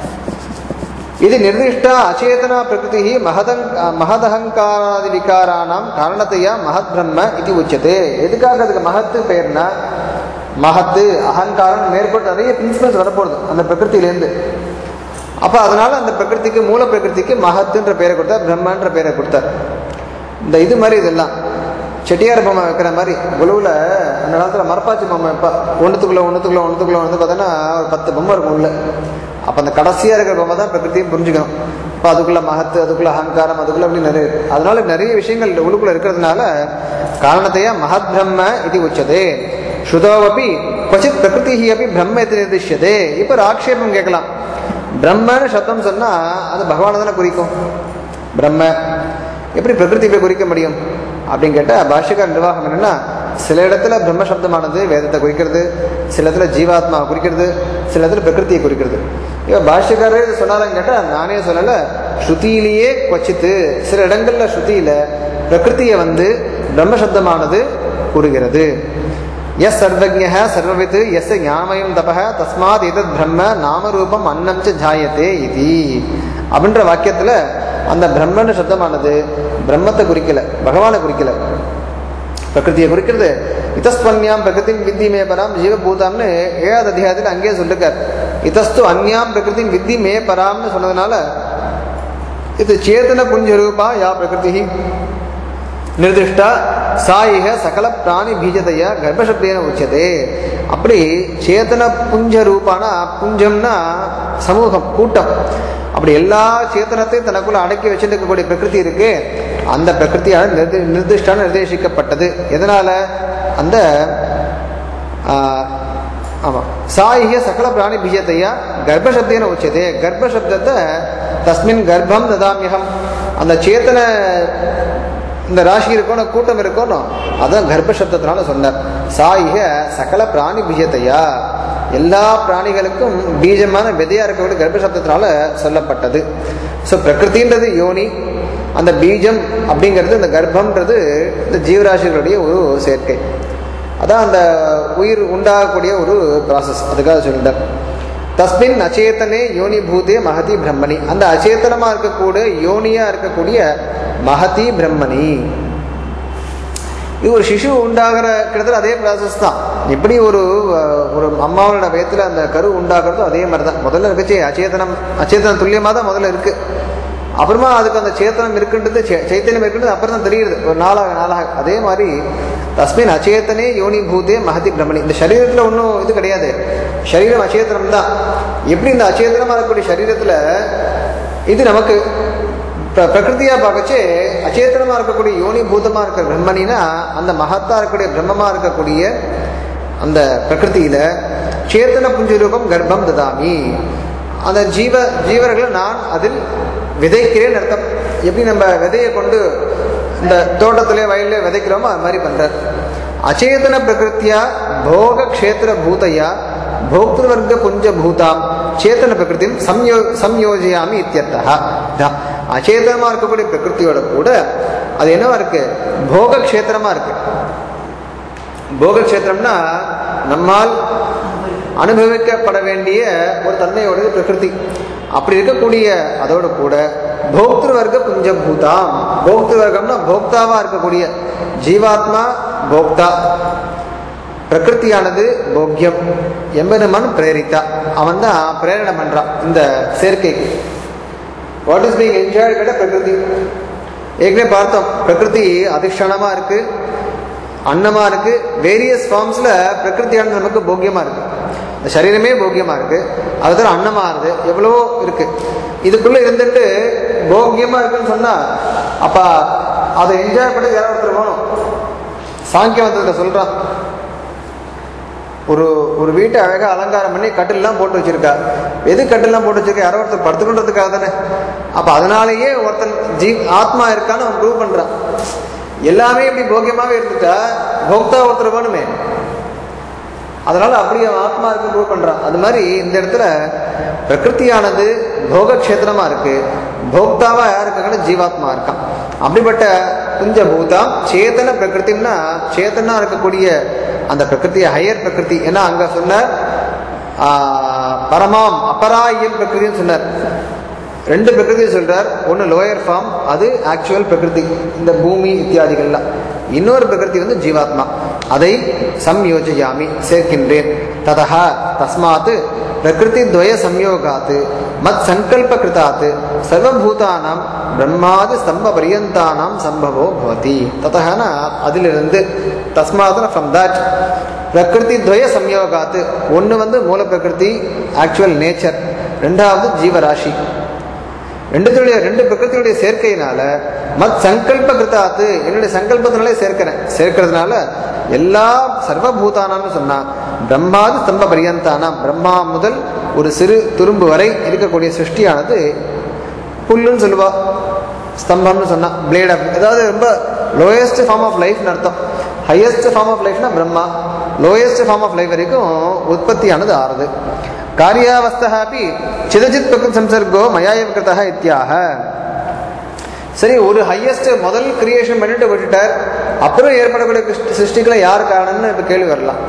இது நிர்திஷ்ட அச்சேதனா பிரகிருதி மகதங் மகதகங்காராதி விகாரானாம் காரணத்தையா மகத் பிரம்ம இது உச்சது எதுக்காக அதுக்கு மகத்து பெயர்னா மகத்து அகங்காரம் மேற்பட்டு நிறைய பிரின்சிபல்ஸ் வரப்போகுது அந்த பிரகிருத்திலேருந்து அப்போ அதனால அந்த பிரகிருதிக்கு மூல பிரகிருதிக்கு மகத்துன்ற பெயரை கொடுத்தார் பிரம்மன்ற பெயரை கொடுத்தார் இந்த இது மாதிரி இதெல்லாம் செட்டியார் பொம்மை வைக்கிற மாதிரி குழுவில் அந்த காலத்தில் மரப்பாச்சி பொம்மை வைப்பா ஒன்றுத்துக்குள்ளே ஒன்றுத்துக்குள்ளே ஒன்றுத்துக்குள்ளே வந்து பார்த்தோன்னா ஒரு பத்து பொம்மை இருக்கும் உள்ள அப்போ அந்த கடைசியாக இருக்கிற பொம்மை தான் பிரகிருதியும் புரிஞ்சுக்கணும் இப்போ அதுக்குள்ள மகத்து அதுக்குள்ள அகங்காரம் அதுக்குள்ள அப்படி நிறைய இருக்கு அதனால நிறைய விஷயங்கள் இந்த உள்ளுக்குள்ள இருக்கிறதுனால காரணத்தையா மகத் பிரம்ம இது உச்சதே ஸ்ருதோவப்பி கொச்சித் பிரகிருதி அப்படி பிரம்ம இது நிர்திஷ்யதே இப்போ ஒரு ஆக்ஷேபம் கேட்கலாம் பிரம்மன்னு சப்தம் சொன்னால் அது பகவானை தானே குறிக்கும் பிரம்ம எப்படி பிரகிருதி போய் குறிக்க முடியும் அப்படின்னு கேட்டால் பாஷ்யக்கார நிர்வாகம் என்னன்னா சில இடத்துல பிரம்ம சப்தமானது வேதத்தை குறிக்கிறது சில இடத்துல ஜீவாத்மா குறிக்கிறது சில இடத்துல பிரகிருதியை குறிக்கிறது இவன் பாஷ்யக்காரரே இது சொன்னாலும் கேட்டால் நானே சொல்லலை ஸ்ருதியிலேயே கொச்சித்து சில இடங்கள்ல ஸ்ருதியில பிரகிருதியை வந்து பிரம்ம சப்தமானது கூறுகிறது எஸ் சர்வஜ சர்வவித் எஸ் ஞானமயம் தப தஸ்மாத் இதத் பிரம்ம நாமரூபம் அன்னம் ச ஜாயத்தே இது அப்படின்ற வாக்கியத்தில் அந்த பிரம்மன்னு சப்தமானது பிரம்மத்தை குறிக்கல பகவானை குறிக்கல பிரகிருதியை குறிக்கிறது இதஸ்பன்யாம் பிரகிருதி வித்தி மே பராம் ஜீவபூதாம்னு ஏழாவது அத்தியாயத்தில் அங்கேயே சொல்லிருக்கார் இதஸ்து அந்யாம் பிரகிருதி வித்தி மே பராம்னு சொன்னதுனால இது சேதன புஞ்சரூபா யா பிரகிருதி நிர்திஷ்டா சாயிக சகல பிராணி பீஜதைய கர்ப்பசப்தேன உச்சதே அப்படி சேதன புஞ்ச ரூபானா புஞ்சம்னா சமூகம் கூட்டம் அப்படி எல்லா சேத்தனத்தையும் தனக்குள்ள அடக்கி வச்சிருக்கக்கூடிய பிரகிருதி இருக்கு அந்த பிரகிருத்தியான நிர்தி நிர்திஷ்டான நிர்தேசிக்கப்பட்டது எதனால அந்த ஆமாம் சாயிக சகல பிராணி பீஜத்தையா கர்ப்பசப்தேன உச்சதே கர்ப்பசப்தத்தை தஸ்மின் கர்ப்பம் ததாமியகம் அந்த சேத்தன இந்த ராசி இருக்கணும் கூட்டம் இருக்கணும் அதான் கர்ப்பசப்தத்தினால சொன்னார் சாயிக சகல பிராணி பீஜத்தையா எல்லா பிராணிகளுக்கும் பீஜமான விதையா இருக்கக்கூடிய கர்ப்பசப்தத்தினால சொல்லப்பட்டது ஸோ பிரகிருதின்றது யோனி அந்த பீஜம் அப்படிங்கிறது இந்த கர்ப்பம்ன்றது இந்த ஜீவராசிகளுடைய ஒரு சேர்க்கை அதான் அந்த உயிர் உண்டாகக்கூடிய ஒரு ப்ராசஸ் அதுக்காக சொல்லிட்டார் தஸ்மின் அச்சேத்தனே யோனி பூதே மகதி பிரம்மணி அந்த அச்சேத்தனமா இருக்கக்கூடிய யோனியா இருக்கக்கூடிய மகதி பிரம்மணி இது ஒரு சிசு உண்டாகிற கிட்டத்தட்ட அதே ப்ராசஸ் தான் எப்படி ஒரு அஹ், ஒரு அம்மாவோட வயத்துல அந்த கரு உண்டாகிறதோ அதே மாதிரி தான் முதல்ல இருக்குச்சு அச்சேதனம் அச்சேதனம் துல்லியமாக தான் முதல்ல இருக்கு அப்புறமா அதுக்கு அந்த சேத்தனம் இருக்குன்றது சே- சைத்தன்யம் இருக்குன்றது அப்புறம் தான் தெரியுது ஒரு நாளாக நாளாக அதே மாதிரி தஸ்மின் அச்சேதனே யோனி பூதே மகதி பிரம்மணி இந்த சரீரத்தில் ஒன்றும் இது கிடையாது சரீரம் அச்சேதனம் தான் எப்படி இந்த அச்சேதனமாக இருக்கக்கூடிய சரீரத்தில் இது நமக்கு பிர- பிரகிருதியா பார்க்கச்சே அச்சேதனமா இருக்கக்கூடிய யோனி பூதமா இருக்கிற பிரம்மனினா அந்த மகத்தா இருக்கக்கூடிய பிரம்மமா இருக்கக்கூடிய அந்த பிரகிருதியில சேத்தன புஞ்சரூபம் கர்ப்பம் ததாமி அந்த ஜீவ ஜீவர்களை நான் அதில் விதைக்கிறேன் அர்த்தம் எப்படி நம்ம விதையை கொண்டு இந்த தோட்டத்திலே வயல்ல விதைக்கிறோமோ அது மாதிரி பண்றார் அச்சேதன பிரகிருத்தியா போக க்ஷேத்திர பூதையா போக்திருவர்க்க புஞ்ச பூதாம் சேத்தன பிரகிருதியும் சம்யோ சம்யோஜயாமி இத்தியர்த்தா இதான். அச்சேதனமா இருக்கக்கூடிய பிரகிருத்தியோட கூட அது என்னவா இருக்கு போக க்ஷேத்திரமா இருக்கு போக க்ஷேத்திரம்னா நம்மால் அனுபவிக்கப்பட வேண்டிய ஒரு தன்மையோட பிரகிருதி அப்படி இருக்கக்கூடிய அதோட கூட போக்திரு வர்க்க புஞ்ச பூதாம் போக்திரு வர்க்கம்னா போக்தாவா இருக்கக்கூடிய ஜீவாத்மா போக்தா பிரகிருத்தியானது போக்கியம் எம்பெருமான் பிரேரித்தா அவன் தான் பிரேரணை பண்றான் இந்த சேர்க்கைக்கு வாட் இஸ் பீங் என்ஜாய்டு கேட்ட பிரகிருதி ஏற்கனவே பார்த்தோம் பிரகிருதி அதிஷ்டானமா இருக்கு அன்னமா இருக்கு வேரியஸ் ஃபார்ம்ஸ்ல பிரகிருத்தியானது நமக்கு போக்கியமா இருக்கு இந்த சரீரமே போக்கியமா இருக்கு அது தவிர அன்னமா இருக்கு எவ்வளவோ இருக்கு இதுக்குள்ள இருந்துட்டு போக்கியமா இருக்குன்னு சொன்னா அப்ப அதை என்ஜாய் பண்ண யாராவது ஒருத்தர் வேணும் சாங்கியவந்தத்துல சொல்றான் ஒரு ஒரு வீட்டை அழகாக அலங்காரம் பண்ணி கட்டில்லாம் போட்டு வச்சிருக்கா எது கட்டில்லாம் போட்டு வச்சிருக்கா யாரோ ஒருத்தர் படுத்துக்கொண்டதுக்காக தானே அப்போ அதனாலேயே ஒருத்தன் ஜீ ஆத்மா இருக்கான்னு அவன் ப்ரூவ் பண்ணுறான் எல்லாமே இப்படி போக்கியமாகவே இருந்துட்டா போக்தா ஒருத்தர் வேணுமே அதனால அப்படி அவன் ஆத்மா இருக்கு ப்ரூவ் பண்றான் அது மாதிரி இந்த இடத்துல பிரகிருத்தியானது போகக்ஷேத்திரமா இருக்கு போக்தாவா யார் இருக்காங்கன்னா ஜீவாத்மா இருக்கான் அப்படிப்பட்ட குஞ்ச பூதம் சேதன பிரகிருத்தின்னா சேத்தனா இருக்கக்கூடிய அந்த பிரகிருதி ஹையர் பிரகிருதி ஏன்னா அங்க சொன்னார் ஆஹ், பரமாம் அபராயியம் பிரகிருதின்னு சொன்னார் ரெண்டு பிரகிருதியை சொல்றார் ஒன்று லோயர் ஃபார்ம் அது ஆக்சுவல் பிரகிருதி இந்த பூமி இத்தியாதிகள்லாம் இன்னொரு பிரகிருதி வந்து ஜீவாத்மா அதை சம்யோஜயாமி சேர்க்கின்றேன் ததா தஸ்மாத் பிரகிருதி துவய சம்யோகாத் மத் சங்கல்ப கிருதாத் சர்வபூதானாம் பிரம்மாதி ஸ்தம்ப பரியந்தானாம் சம்பவோ பவதி ததனா அதிலிருந்து தஸ்மாத்னா ஃப்ரம் தட் பிரகிருதி துவய சம்யோகாத் ஒன்று வந்து மூல பிரகிருதி ஆக்சுவல் நேச்சர் ரெண்டாவது ஜீவராசி ரெண்டுத்துடைய ரெண்டு பிரகிருத்தியுடைய சேர்க்கையினால மத் சங்கல்ப கிருத்தாத்து என்னுடைய சங்கல்பத்தினாலே சேர்க்கிறேன் சேர்க்கிறதுனால எல்லா சர்வபூதானாம்னு சொன்னா பிரம்மாதி ஸ்தம்ப பரியந்தானாம் பிரம்மா முதல் ஒரு சிறு துரும்பு வரை இருக்கக்கூடிய சிருஷ்டியானது புல்லுன்னு சொல்லுவா ஸ்தம்பம்னு சொன்னா பிளேட் ஆஃப் அதாவது ரொம்ப லோயஸ்ட் ஃபார்ம் ஆஃப் லைஃப்னு அர்த்தம் ஹையஸ்ட் ஃபார்ம் ஆஃப் லைஃப்னா Brahma lowest form of life வரைக்கும் உற்பத்தியானது ஆறுது காரியாவஸ்தா அப்படி சிதஜித் பிரகிருத் சம்சர்கோ மயாய விகிருத்தா இத்தியாக சரி ஒரு ஹையஸ்ட் முதல் கிரியேஷன் பண்ணிட்டு விட்டுட்டார் அப்புறம் ஏற்படக்கூடிய கிருஷ்ட- சிருஷ்டிகளை யார் காரணம்னு இப்போ கேள்வி வரலாம்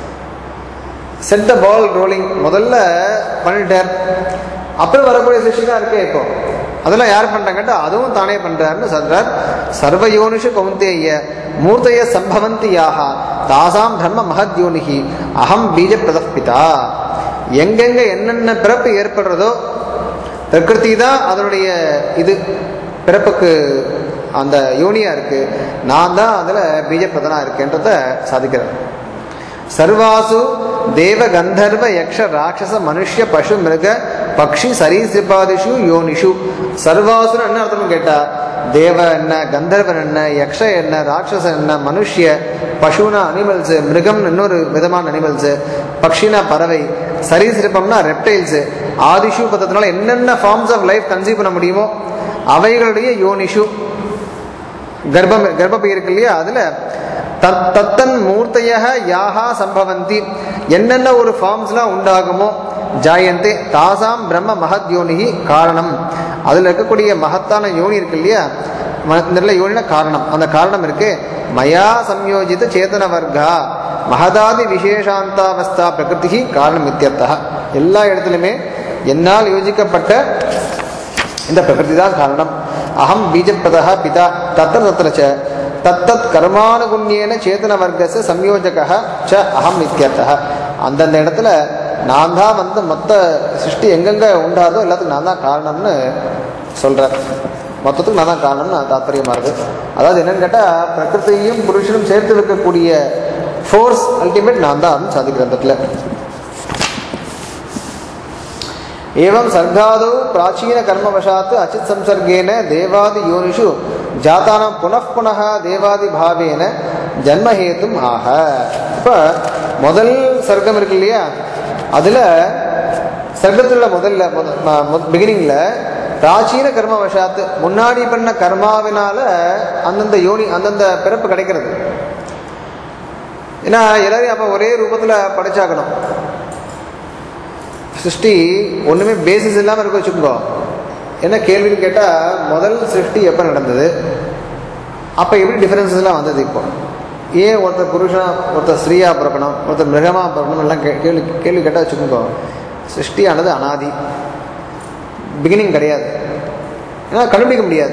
செட் த பால் ரோலிங் முதல்ல பண்ணிட்டார் அப்புறம் வரக்கூடிய சிருஷ்டிலாம் இருக்கே இப்போ அதெல்லாம் யார் பண்றாங்கட்டா அதுவும் தானே பண்றாருன்னு சொல்றார் சர்வயோனிஷு கௌந்தேய மூர்த்தய சம்பவந்தி யாஹா தாசாம் தர்ம மகத்யோனிகி அகம் பீஜ பிரதப்பிதா எங்கெங்க என்னென்ன பிறப்பு ஏற்படுறதோ பிரகிருதி தான் அதனுடைய இது பிறப்புக்கு அந்த யோனியா இருக்கு நான் தான் அதில் பீஜப்பிரதனா இருக்கேன்றத சாதிக்கிறேன் சர்வாசு தேவ கந்தர்வ யக்ஷ ராட்சச மனுஷ்ய பசு மிருக பக்ஷி சரீசிருபாதிஷு யோனிஷு சர்வாசுன்னு என்ன அர்த்தம் கேட்டா தேவ என்ன கந்தர்வன் என்ன யக்ஷ என்ன ராட்சசன் என்ன மனுஷ்ய பசுனா அனிமல்ஸ் மிருகம் இன்னொரு விதமான அனிமல்ஸ் பக்ஷினா பறவை சரீசிருப்பம்னா ரெப்டைல்ஸ் ஆதிஷு பதத்தினால என்னென்ன ஃபார்ம்ஸ் ஆஃப் லைஃப் கன்சீவ் பண்ண முடியுமோ அவைகளுடைய யோனிஷு கர்ப்பம் கர்ப்பப்பை இருக்கு இல்லையா அதுல தத் தத்தன் மூர்த்தைய யாகா சம்பவந்தி என்னென்ன ஒரு ஃபார்ம்ஸ்லாம் உண்டாகுமோ ஜாயந்தே தாசாம் பிரம்ம மகத் யோனிகி காரணம் அதுல இருக்கக்கூடிய மகத்தான யோனி இருக்கு இல்லையா ம- இந்த இடத்துல யோனின காரணம் அந்த காரணம் இருக்கு மயா சம்யோஜித சேதன வர்க்கா மகதாதி விசேஷாந்தாவஸ்தா பிரகிருதி காரணம் இத்தியர்த்தா எல்லா இடத்துலையுமே என்னால் யோசிக்கப்பட்ட இந்த பிரகிருதி தான் காரணம் அகம் பீஜப்பிரதா பிதா தத்திர தத்திர ச தத்தத் கர்மானுகுண்யேன சேதன வர்க்கச சம்யோஜக ச அகம் இத்தியர்த்தः அந்தந்த இடத்துல நான் தான் வந்து மொத்த சிருஷ்டி எங்கெங்க உண்டாதோ எல்லாத்துக்கும் நான் தான் காரணம்னு சொல்கிறேன் மொத்தத்துக்கு நான் தான் காரணம்னு தாத்பரியமாக இருக்குது அதாவது என்னன்னு கேட்டால் பிரகிருதியும் புருஷனும் சேர்த்து வைக்கக்கூடிய ஃபோர்ஸ் அல்டிமேட் நான் தான் அப்படின்னு சாதிக்கிறேன் அந்த இடத்துல एवं सर्गादौ प्राचीनकर्मवशात् अचित् संसर्गेण देवादियोनिषु जातानां पुनः पुनः देवादिभावेन ஜன்மஹேத்தும் ஆக இப்போ முதல் சர்க்கம் இருக்கு இல்லையா அதில் சர்க்கத்தில் முதல்ல பிகினிங்கில் பிராச்சீன கர்ம வசாத்து முன்னாடி பண்ண கர்மாவினால அந்தந்த யோனி அந்தந்த பிறப்பு கிடைக்கிறது ஏன்னா எல்லாரையும் அப்போ ஒரே ரூபத்தில் படைச்சாக்கணும் சிருஷ்டி ஒன்றுமே பேசிஸ் இல்லாமல் இருக்க வச்சுக்கோ என்ன கேள்வின்னு கேட்டால் முதல் சிருஷ்டி எப்போ நடந்தது அப்போ எப்படி டிஃப்ரென்சஸ்லாம் வந்தது இப்போ ஏன் ஒருத்தர் புருஷனா ஒருத்தர் ஸ்ரீயாக பிறக்கணும் ஒருத்தர் மிருகமாக பிறக்கணும் எல்லாம் கே கேள்வி கேள்வி கேட்டால் வச்சுக்கோங்க சிருஷ்டியானது அனாதி பிகினிங் கிடையாது ஏன்னா கண்டுபிடிக்க முடியாது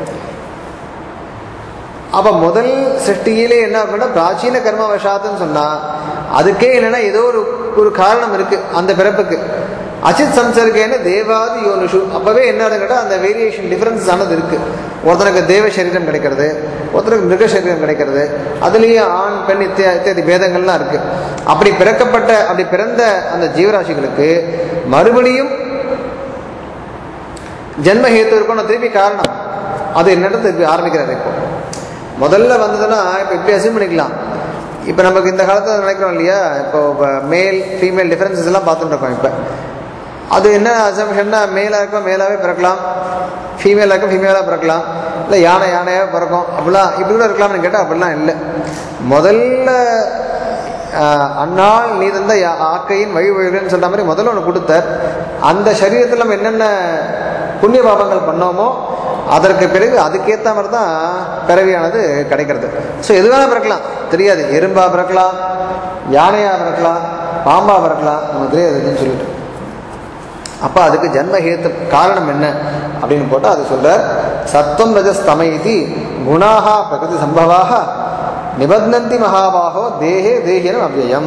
அப்போ முதல் சிருஷ்டியிலே என்ன அப்படின்னா பிராச்சீன கர்ம வசாத்துன்னு சொன்னால் அதுக்கே என்னன்னா ஏதோ ஒரு ஒரு காரணம் இருக்கு அந்த பிறப்புக்கு அச்சித் சம்சர்கேன தேவாதி யோனிஷு அப்பவே என்ன கேட்டால் அந்த வேரியேஷன் டிஃபரன்ஸ் ஆனது இருக்கு ஒருத்தனுக்கு தேவ சரீரம் கிடைக்கிறது ஒருத்தனுக்கு மிருக சரீரம் கிடைக்கிறது அதுலேயே ஆண் பெண் இத்தியா இத்தியாதி பேதங்கள்லாம் இருக்கு அப்படி பிறக்கப்பட்ட அப்படி பிறந்த அந்த ஜீவராசிகளுக்கு மறுபடியும் ஜென்ம ஹேத்து இருக்கணும் திருப்பி காரணம் அது என்னட்டு திருப்பி ஆரம்பிக்கிறார் இப்போ முதல்ல வந்ததுன்னா இப்போ இப்படி அசியூம் பண்ணிக்கலாம் இப்போ நமக்கு இந்த காலத்தில் நினைக்கிறோம் இல்லையா இப்போ மேல் ஃபீமேல் டிஃப்ரென்சஸ் எல்லாம் பார்த்துட்டு இருக்கோம் இப்போ அது என்ன அசம்ஷன்னா மேலாக இருக்க மேலாகவே பிறக்கலாம் ஃபீமேலாக இருக்க ஃபீமேலாக பிறக்கலாம் இல்லை யானை யானையாக பிறக்கும் அப்படிலாம் இப்படி கூட இருக்கலாம்னு கேட்டால் அப்படிலாம் இல்லை முதல்ல ஆஹ், அந்நாள் நீ தந்த யா- ஆக்கையின் வழி வழின்னு சொல்ற மாதிரி முதல்ல ஒன்று கொடுத்தார் அந்த சரீரத்தில் நம்ம என்னென்ன புண்ணிய பாபங்கள் பண்ணோமோ அதற்கு பிறகு அதுக்கேற்ற மாதிரி தான் பிறவியானது கிடைக்கிறது ஸோ எது வேணால் பிறக்கலாம் தெரியாது எறும்பா பிறக்கலாம் யானையாக பிறக்கலாம் பாம்பா பிறக்கலாம் நமக்கு தெரியாது எதுன்னு சொல்லிட்டு அப்போ அதுக்கு ஜன்மஹேத்து காரணம் என்ன அப்படின்னு போட்டால் அது சொல்ற சத்வம் ரஜஸ் தமயிதி குணாக பிரகிருதி சம்பவாக நிபத்னந்தி மகாபாகோ தேஹே தேகினம் அவ்யயம்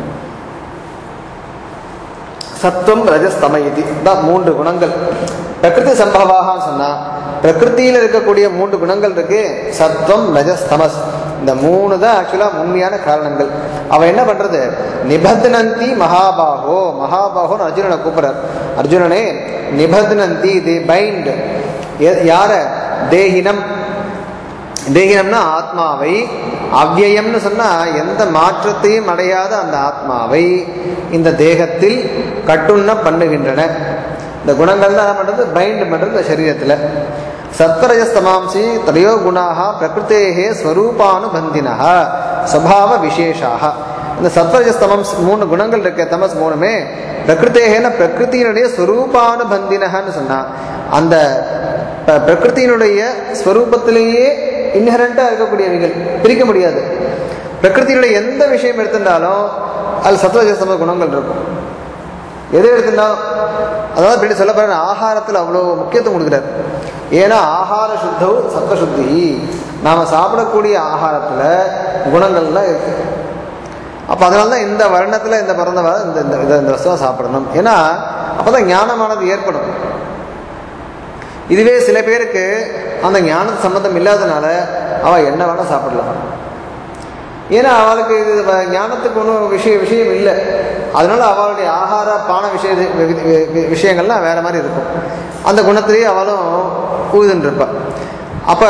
சத்வம் ரஜஸ் தமயிதி தான் மூன்று குணங்கள் பிரகிருதி சம்பவாக சொன்னா பிரகிருத்தியில் இருக்கக்கூடிய மூன்று குணங்கள் இருக்கு சத்வம் ரஜஸ் தமஸ் இந்த மூணு தான் ஆக்சுவலாக உண்மையான காரணங்கள் அவன் என்ன பண்றது நிபத்னந்தி மகாபாகோ மகாபாகோன்னு அர்ஜுனனை கூப்பிடுறார் அர்ஜுனனே நிபத்னந்தி தி பைண்ட் யார தேகினம் தேகினம்னா ஆத்மாவை அவ்யயம்னு சொன்னா எந்த மாற்றத்தையும் அடையாத அந்த ஆத்மாவை இந்த தேகத்தில் கட்டுண்ண பண்ணுகின்றன இந்த குணங்கள் தான் என்ன பண்றது பைண்ட் பண்றது இந்த சரீரத்துல சத்வரஜஸ்தமாம்சி தடையோ குணாக பிரகிருத்தேகே ஸ்வரூபானுபந்தினः ஸ்வபாவ விசேஷாக இந்த சத்வரஜஸ்தமம் மூணு குணங்கள் இருக்க தமஸ் மூணுமே பிரகிருத்தேகன பிரகிருத்தினுடைய ஸ்வரூபானுபந்தினன்னு சொன்னா அந்த ப- பிரகிருத்தினுடைய ஸ்வரூபத்திலேயே இன்ஹரண்டாக இருக்கக்கூடியவைகள் பிரிக்க முடியாது பிரகிருத்தினுடைய எந்த விஷயம் எடுத்துட்டாலும் அதில் சத்வஜஸ்தம குணங்கள் இருக்கும் எது எடுத்துட்டாலும் அதாவது இப்படி சொல்ல போற ஆகாரத்தில் அவ்வளோ முக்கியத்துவம் கொடுக்குறாரு ஏன்னா ஆகார சுத்தவு சத்வ சுத்தி நாம சாப்பிடக்கூடிய ஆகாரத்தில் குணங்கள்லாம் இருக்கு அப்போ அதனால தான் இந்த வருணத்தில் இந்த பிறந்த வர இந்த இந்த இதை இந்த வஸ்துவை சாப்பிடணும் ஏன்னா அப்போ தான் ஞானமானது ஏற்படும் இதுவே சில பேருக்கு அந்த ஞான சம்மந்தம் இல்லாதனால அவள் என்ன வேணால் சாப்பிடலாம் ஏன்னா அவளுக்கு இது வ- ஞானத்துக்கு ஒன்றும் விஷய விஷயம் இல்லை அதனால அவளுடைய ஆகார பான விஷய வி- வி- வி- விஷயங்கள்லாம் வேற மாதிரி இருக்கும் அந்த குணத்திலேயே அவளும் ஊதுன்னு இருப்பாள் அப்போ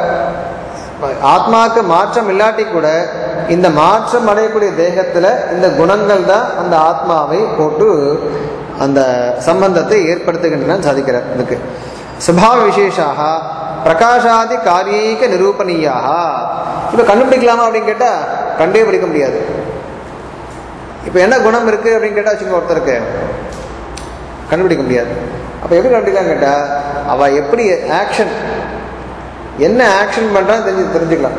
ஆத்மாவுக்கு மாற்றம் இல்லாட்டி கூட இந்த மாற்றம் அடையக்கூடிய தேகத்தில் இந்த குணங்கள் தான் அந்த ஆத்மாவை போட்டு அந்த சம்பந்தத்தை ஏற்படுத்துகின்றன சாதிக்கிறார் இதுக்கு சுபாவ விசேஷாக பிரகாஷாதி காரியீக நிரூபணீயாக இப்போ கண்டுபிடிக்கலாமா அப்படின்னு கேட்டால் கண்டே பிடிக்க முடியாது இப்போ என்ன குணம் இருக்குது அப்படின்னு கேட்டால் வச்சுக்கோங்க ஒருத்தருக்கு கண்டுபிடிக்க முடியாது அப்போ எப்படி கண்டுபிடிக்கலாம் கேட்டால் அவள் எப்படி ஆக்ஷன் என்ன ஆக்ஷன் பண்ணுறான்னு தெரிஞ்சு தெரிஞ்சுக்கலாம்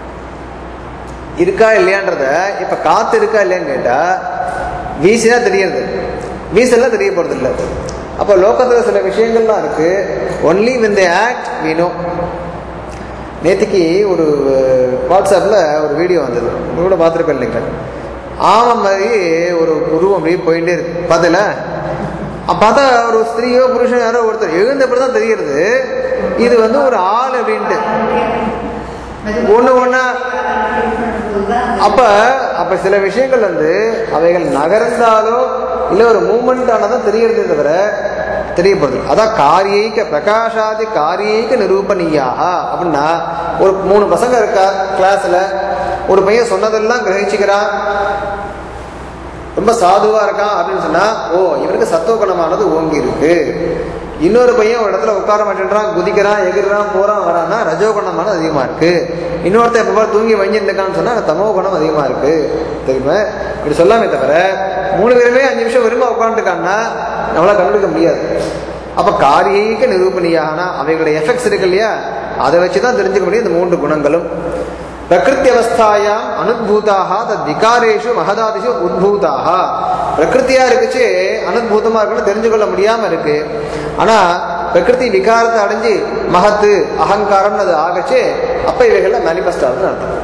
இருக்கா இல்லையான்றத இப்போ காற்று இருக்கா இல்லையான்னு கேட்டால் வீசினா தெரியுது வீசெல்லாம் தெரிய போகிறது இல்லை அப்போ லோகத்தில் சில விஷயங்கள்லாம் இருக்குது only win the act we know நேற்றுக்கு ஒரு வாட்ஸ்அப்பில் ஒரு வீடியோ வந்தது உங்க கூட பார்த்துருப்பேன் இல்லைங்க ஆமாம் மாதிரி ஒரு உருவம் அப்படியே போயிட்டே இருக்கு பார்த்தல பார்த்தா ஒரு ஸ்திரீயோ புருஷன் யாரோ ஒருத்தர் எழுந்தப்படி தான் தெரிகிறது இது வந்து ஒரு ஆள் அப்படின்ட்டு ஒன்று ஒன்றா அப்ப அப்ப சில விஷயங்கள் வந்து அவைகள் நகர்ந்தாலோ இல்ல ஒரு மூமெண்ட் ஆனதான் தெரியறதே தவிர தெரியப்படுது அதான் காரியைக்க பிரகாஷாதி காரியைக்க நிரூபணியாக அப்படின்னா ஒரு மூணு பசங்க இருக்கா கிளாஸ்ல ஒரு பையன் சொன்னதெல்லாம் கிரகிச்சுக்கிறான் ரொம்ப சாதுவா இருக்கான் அப்படின்னு சொன்னா ஓ இவனுக்கு சத்துவ குணமானது ஓங்கி இருக்கு இன்னொரு பையன் ஒரு இடத்துல உட்கார மாட்டேன்றான் குதிக்கிறான் எகிர்றான் போறான் வரான்னா ரஜோ குணமானது அதிகமா இருக்கு இன்னொருத்தன் எப்ப பாரு தூங்கி வஞ்சிட்டு இருக்கான்னு சொன்னா தமோ குணம் அதிகமா இருக்கு தெரியுமா இப்படி சொல்லாமே தவிர மூணு பேருமே அஞ்சு நிமிஷம் விரும்ப உட்காந்துருக்காங்கன்னா நம்மளால கண்டுபிடிக்க முடியாது அப்ப காரியீக நிரூபணியாகனா அவைகளுடைய எஃபெக்ட்ஸ் இருக்கு இல்லையா அதை வச்சுதான் தெரிஞ்சுக்க முடியும் இந்த மூன்று குணங்களும் பிரகிருத்தியவஸ்தாயாம் அனுபூதாக தத் விகாரேஷு மகதாதிஷு உத்பூதாக பிரகிருத்தியா இருக்குச்சு அனுபூதமா இருக்குன்னு தெரிஞ்சு கொள்ள முடியாம இருக்கு ஆனா பிரகிருதி விகாரத்தை அடைஞ்சு மகத்து அகங்காரம்னு அது ஆகச்சு அப்ப இவைகள்ல மேனிஃபெஸ்ட் ஆகுதுன்னு அர்த்தம்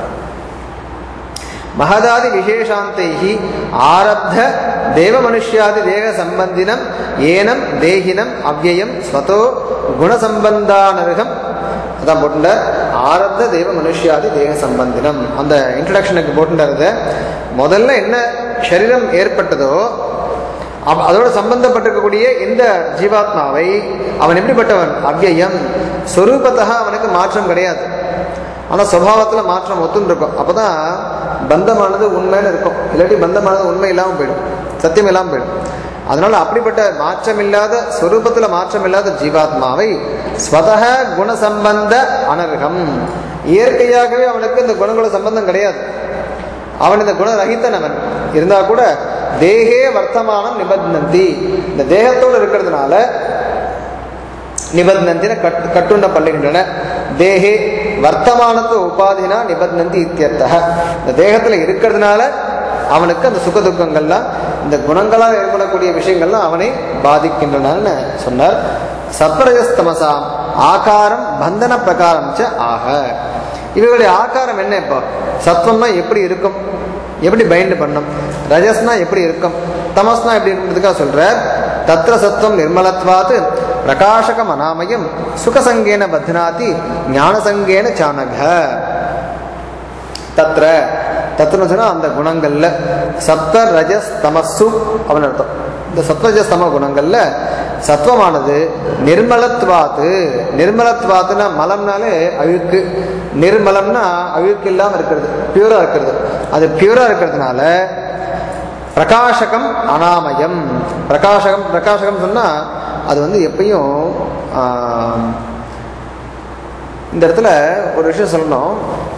மகதாதி விசேஷாந்தைஹி ஆரப்த தேவ மனுஷ்யாதி தேக சம்பந்தினம் ஏனம் தேகினம் அவ்யயம் ஸ்வதோ குணசம்பந்தானருகம் அதான் போட்டுண்ட ஆரப்த தேவ மனுஷ்யாதி தேக சம்பந்தினம் அந்த இன்ட்ரடக்ஷனுக்கு போட்டுன்றத முதல்ல என்ன சரீரம் ஏற்பட்டதோ அவ- அதோட சம்பந்தப்பட்டிருக்கக்கூடிய இந்த ஜீவாத்மாவை அவன் எப்படிப்பட்டவன் அவ்யயம் சொரூபத்தக அவனுக்கு மாற்றம் கிடையாது ஆனால் சுபாவத்தில் மாற்றம் ஒத்துன்னு இருக்கும் அப்பதான் பந்தமானது உண்மைன்னு இருக்கும் இல்லாட்டி பந்தமானது உண்மை இல்லாமல் போயிடும் சத்தியம் இல்லாமல் போயிடும் அதனால அப்படிப்பட்ட மாற்றம் இல்லாத சொரூபத்தில் மாற்றம் இல்லாத ஜீவாத்மாவை ஸ்வதக குணசம்பந்த அனர்கம் இயற்கையாகவே அவனுக்கு இந்த குணங்கள சம்பந்தம் கிடையாது அவன் இந்த குணரகித்தன் அவன் இருந்தா கூட தேகே வர்த்தமானம் நிபந்தந்தி இந்த தேகத்தோடு இருக்கிறதுனால நிபந்தந்தின கட் கட்டுண்ட பள்ளுகின்றன தேகே வர்த்தமானத்து உபாதினா நிபந்தந்தி இத்தியர்த்தக இந்த தேகத்துல இருக்கிறதுனால அவனுக்கு அந்த சுக துக்கங்கள்லாம் இந்த குணங்களால் ஏற்படக்கூடிய விஷயங்கள்லாம் அவனை பாதிக்கின்றனன்னு சொன்னார் சத்வரஜஸ்தமசாம் ஆகாரம் பந்தன பிரகாரம் ச ஆக இவர்களுடைய ஆகாரம் என்ன இப்போ சத்வம்னா எப்படி இருக்கும் எப்படி பைண்ட் பண்ணும் ரஜஸ்னா எப்படி இருக்கும் தமஸ்னா எப்படி இருக்கிறதுக்காக சொல்றார் தத்ர சத்வம் நிர்மலத்வாத் பிரகாசகம் அனாமயம் சுகசங்கேன பத்னாதி ஞானசங்கேன சானக தத்ர தத்னு சொன்னா அந்த குணங்கள்ல சப்த ரஜஸ் தமசு அவன் அர்த்தம் இந்த சத்வஜஸ் தம குணங்கள்ல சத்வமானது நிர்மலத்வாத்து நிர்மலத்வாத்துனா மலம்னாலே அழுக்கு நிர்மலம்னா அழுக்கு இல்லாம இருக்கிறது பியூரா இருக்கிறது அது பியூரா இருக்கிறதுனால பிரகாசகம் அனாமயம் பிரகாசகம் பிரகாசகம் சொன்னா அது வந்து எப்பயும் ஆஹ், இந்த இடத்துல ஒரு விஷயம் சொல்லணும்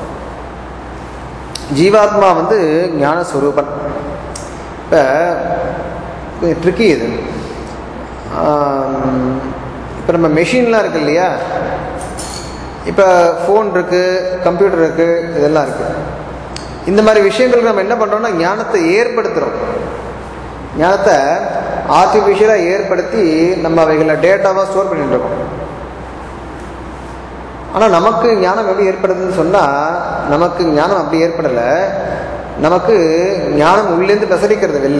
ஜீவாத்மா வந்து ஞானஸ்வரூபன் இப்போ கொஞ்சம் ட்ரிக்கி இது இப்போ நம்ம மெஷின்லாம் இருக்கு இல்லையா இப்போ ஃபோன் இருக்குது கம்ப்யூட்டர் இருக்குது இதெல்லாம் இருக்குது இந்த மாதிரி விஷயங்கள் நம்ம என்ன பண்ணுறோம்னா ஞானத்தை ஏற்படுத்துகிறோம் ஞானத்தை ஆர்டிஃபிஷியலாக ஏற்படுத்தி நம்ம அவைகளை டேட்டாவாக ஸ்டோர் பண்ணிட்டு இருக்கோம் ஆனால் நமக்கு ஞானம் எப்படி ஏற்படுதுன்னு சொன்னால் நமக்கு ஞானம் அப்படி ஏற்படலை நமக்கு ஞானம் உள்ளேருந்து பிரசரிக்கிறது வெளில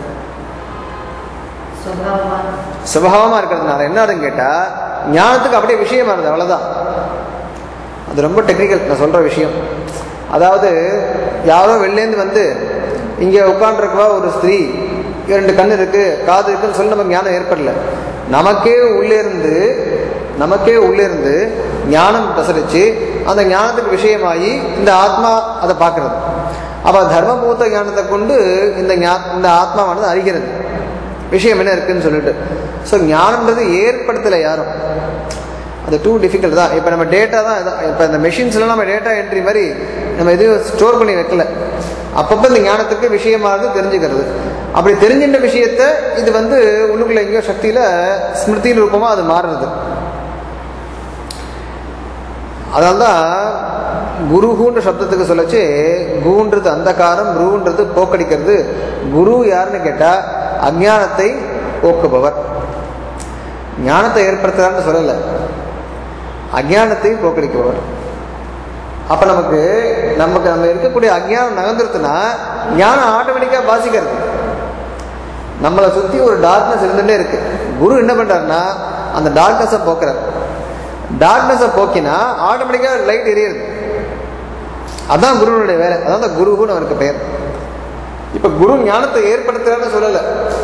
சுபாவமா சுபாவமாக இருக்கிறதுனால என்ன ஆகுதுன்னு கேட்டால் ஞானத்துக்கு அப்படியே விஷயமா இருந்தது அவ்வளோதான் அது ரொம்ப டெக்னிக்கல் நான் சொல்கிற விஷயம் அதாவது யாரோ வெளிலேருந்து வந்து இங்கே உட்காண்டிருக்கவா ஒரு ஸ்திரீ இரண்டு கண் இருக்கு காது இருக்குன்னு சொல்லி நமக்கு ஞானம் ஏற்படல நமக்கே உள்ளே இருந்து நமக்கே உள்ளே இருந்து ஞானம் பிரசரிச்சு அந்த ஞானத்துக்கு விஷயமாகி இந்த ஆத்மா அதை பார்க்கறது அப்போ தர்மபூத்த ஞானத்தை கொண்டு இந்த ஞா இந்த ஆத்மாவானது அறிகிறது விஷயம் என்ன இருக்குன்னு சொல்லிட்டு ஸோ ஞானம்ன்றது ஏற்படுத்தலை யாரும் அது டூ டிஃபிகல்ட் தான் இப்போ நம்ம டேட்டா தான் இப்போ இந்த மெஷின்ஸ்லாம் நம்ம டேட்டா என்ட்ரி மாதிரி நம்ம எதுவும் ஸ்டோர் பண்ணி வைக்கல அப்பப்போ இந்த ஞானத்துக்கு விஷயமானது தெரிஞ்சுக்கிறது அப்படி தெரிஞ்சின்ற விஷயத்த இது வந்து உள்ளுக்குள்ள எங்கேயோ சக்தியில் ஸ்மிருதி ரூபமாக அது மாறுறது அதனால தான் குருகுன்ற சப்தத்துக்கு சொல்லச்சு குன்றது அந்தகாரம் ரூன்றது போக்கடிக்கிறது குரு யாருன்னு கேட்டால் அஞ்ஞானத்தை போக்குபவர் ஞானத்தை ஏற்படுத்துறான்னு சொல்லலை அஞ்ஞானத்தை போக்கடிப்பவர் அப்ப நமக்கு நமக்கு நம்ம இருக்கக்கூடிய அஞ்ஞானம் நகர்ந்துருச்சுன்னா ஞானம் ஆட்டோமேட்டிக்கா பாசிக்கிறது நம்மளை சுத்தி ஒரு டார்க்னஸ் இருந்துட்டே இருக்கு குரு என்ன பண்றாருன்னா அந்த டார்க்னஸை போக்குறார் டார்க்னஸை போக்கினா ஆட்டோமேட்டிக்கா லைட் எரியுது அதான் குருவனுடைய வேலை அதான் அந்த குருகுன்னு அவருக்கு பெயர் இப்ப குரு ஞானத்தை ஏற்படுத்துறான்னு சொல்லல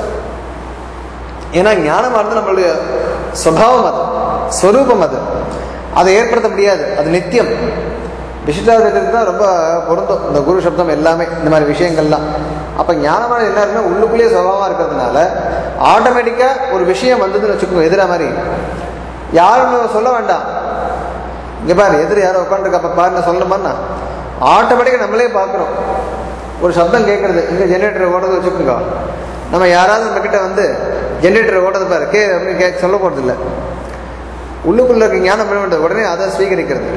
ஏன்னா ஞானமானது நம்மளுடைய சுபாவம் அது ஸ்வரூபம் அது அதை ஏற்படுத்த முடியாது அது நித்தியம் விசிஷ்டாதிக்கு தான் ரொம்ப பொருந்தும் இந்த குரு சப்தம் எல்லாமே இந்த மாதிரி விஷயங்கள்லாம் அப்போ ஞானமானது என்ன இருக்குன்னா உள்ளுக்குள்ளேயே சுபாவமாக இருக்கிறதுனால ஆட்டோமேட்டிக்காக ஒரு விஷயம் வந்ததுன்னு வச்சுக்கோங்க எதிரா மாதிரி யாரும் நம்ம சொல்ல வேண்டாம் இங்கே பாரு எதிர யாரோ உட்காந்துருக்க அப்போ பாரு நான் சொல்லணுமாண்ணா ஆட்டோமேட்டிக்காக நம்மளே பார்க்குறோம் ஒரு சப்தம் கேட்குறது இங்கே ஜென்ரேட்டர் ஓடுறது வச்சுக்கோங்க நம்ம யாராவது நம்ம கிட்ட வந்து ஜென்ரேட்டர் ஓடுறது பாரு கே அப்படின்னு கே சொல்ல போகிறது இல்லை உள்ளுக்குள்ள இருக்க ஞானம் என்ன பண்ணுறது உடனே அதை ஸ்வீகரிக்கிறது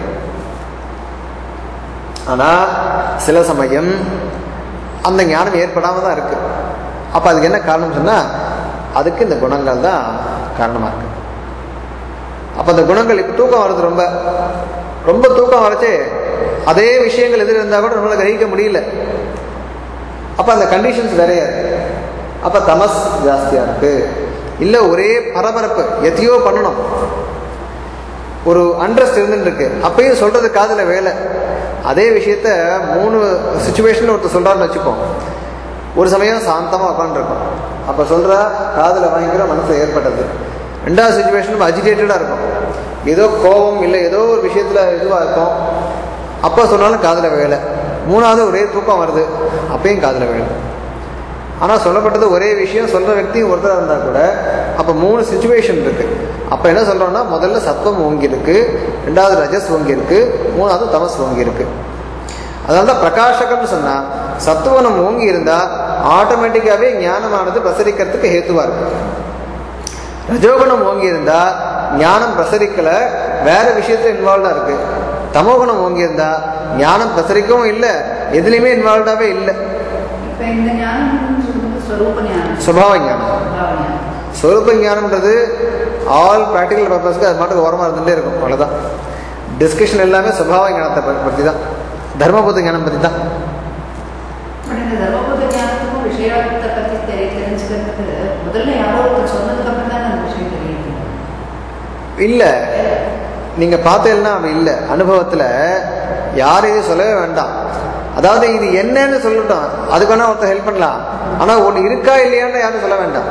ஆனால் சில சமயம் அந்த ஞானம் ஏற்படாமல் தான் இருக்கு அப்போ அதுக்கு என்ன காரணம் சொன்னால் அதுக்கு இந்த குணங்கள் தான் காரணமாக இருக்கு அப்போ அந்த குணங்கள் இப்போ தூக்கம் வருது ரொம்ப ரொம்ப தூக்கம் வரச்சே அதே விஷயங்கள் எதிர் இருந்தால் கூட நம்மளால கிரகிக்க முடியல அப்போ அந்த கண்டிஷன்ஸ் வேறையா இருக்கு அப்போ தமஸ் ஜாஸ்தியாக இருக்கு இல்லை ஒரே பரபரப்பு எத்தையோ பண்ணணும் ஒரு அண்ட்ரஸ்ட் இருந்துட்டு இருக்கு அப்பயும் சொல்றது காதுல வேலை அதே விஷயத்த மூணு சுச்சுவேஷன்ல ஒருத்தர் சொல்றாருன்னு வச்சுப்போம் ஒரு சமயம் சாந்தமா உட்காந்துருக்கும் அப்ப சொல்றா காதுல வாங்கிக்கிற மனசு ஏற்பட்டது ரெண்டாவது சுச்சுவேஷன் அஜிடேட்டடா இருக்கும் ஏதோ கோபம் இல்லை ஏதோ ஒரு விஷயத்துல இதுவா இருக்கும் அப்போ சொன்னாலும் காதுல வேலை மூணாவது ஒரே தூக்கம் வருது அப்பயும் காதுல வேலை ஆனால் சொல்லப்பட்டது ஒரே விஷயம் சொல்கிற వ్యక్తి ஒருத்தராக இருந்தால் கூட அப்போ மூணு சுச்சுவேஷன் இருக்கு அப்போ என்ன சொல்கிறோம்னா முதல்ல சத்வம் ஓங்கி இருக்கு ரெண்டாவது ரஜஸ் ஓங்கி இருக்கு மூணாவது தமஸ் ஓங்கி இருக்கு அதனால தான் பிரகாஷகம்னு சொன்னால் சத்துவனம் ஓங்கி இருந்தால் ஆட்டோமேட்டிக்காகவே ஞானமானது பிரசரிக்கிறதுக்கு ஹேத்துவாக இருக்கு ரஜோகுணம் ஓங்கி இருந்தால் ஞானம் பிரசரிக்கலை வேற விஷயத்துல இன்வால்வ்டாக இருக்கு தமோகுணம் ஓங்கி இருந்தால் ஞானம் பிரசரிக்கவும் இல்லை எதுலேயுமே இன்வால்வ்டாகவே இல்லை இப்ப இந்த ஞானம் சொல்றது ஸ்வரூப ஞானம் சுபாவ ஞானம் சுபாவ ஞானம் சொரூப ஞானம்ன்றது ஆல் ப்ராக்டிக்கல் பர்பஸ்க்கு அது மாட்டுக்கு ஓரமாக இருந்துகிட்டே இருக்கும் அவ்வளோதான் டிஸ்கஷன் எல்லாமே சுபாவ ஞானத்தை ப- பற்றி தான் தர்மபுத்த ஞானம் பற்றி தான் பட் இந்த தர்மபுத்த ஞானத்துக்கும் விஷயத்தை பத்தி தெரி தெரிஞ்சுக்கிறதுக்கு முதல்ல யாரோ ஒருத்தர் சொன்னதுக்கு அப்புறம் தான் அந்த விஷயம் தெரியுது இல்லை நீங்கள் பார்த்தீங்கன்னா அப்படி இல்லை அனுபவத்தில் யாரும் இது சொல்லவே வேண்டாம் அதாவது இது என்னன்னு சொல்லட்டும் அதுக்கு வேணா ஒருத்தர் ஹெல்ப் பண்ணலாம் ஆனால் ஒன்று இருக்கா இல்லையான்னு யாரும் சொல்ல வேண்டாம்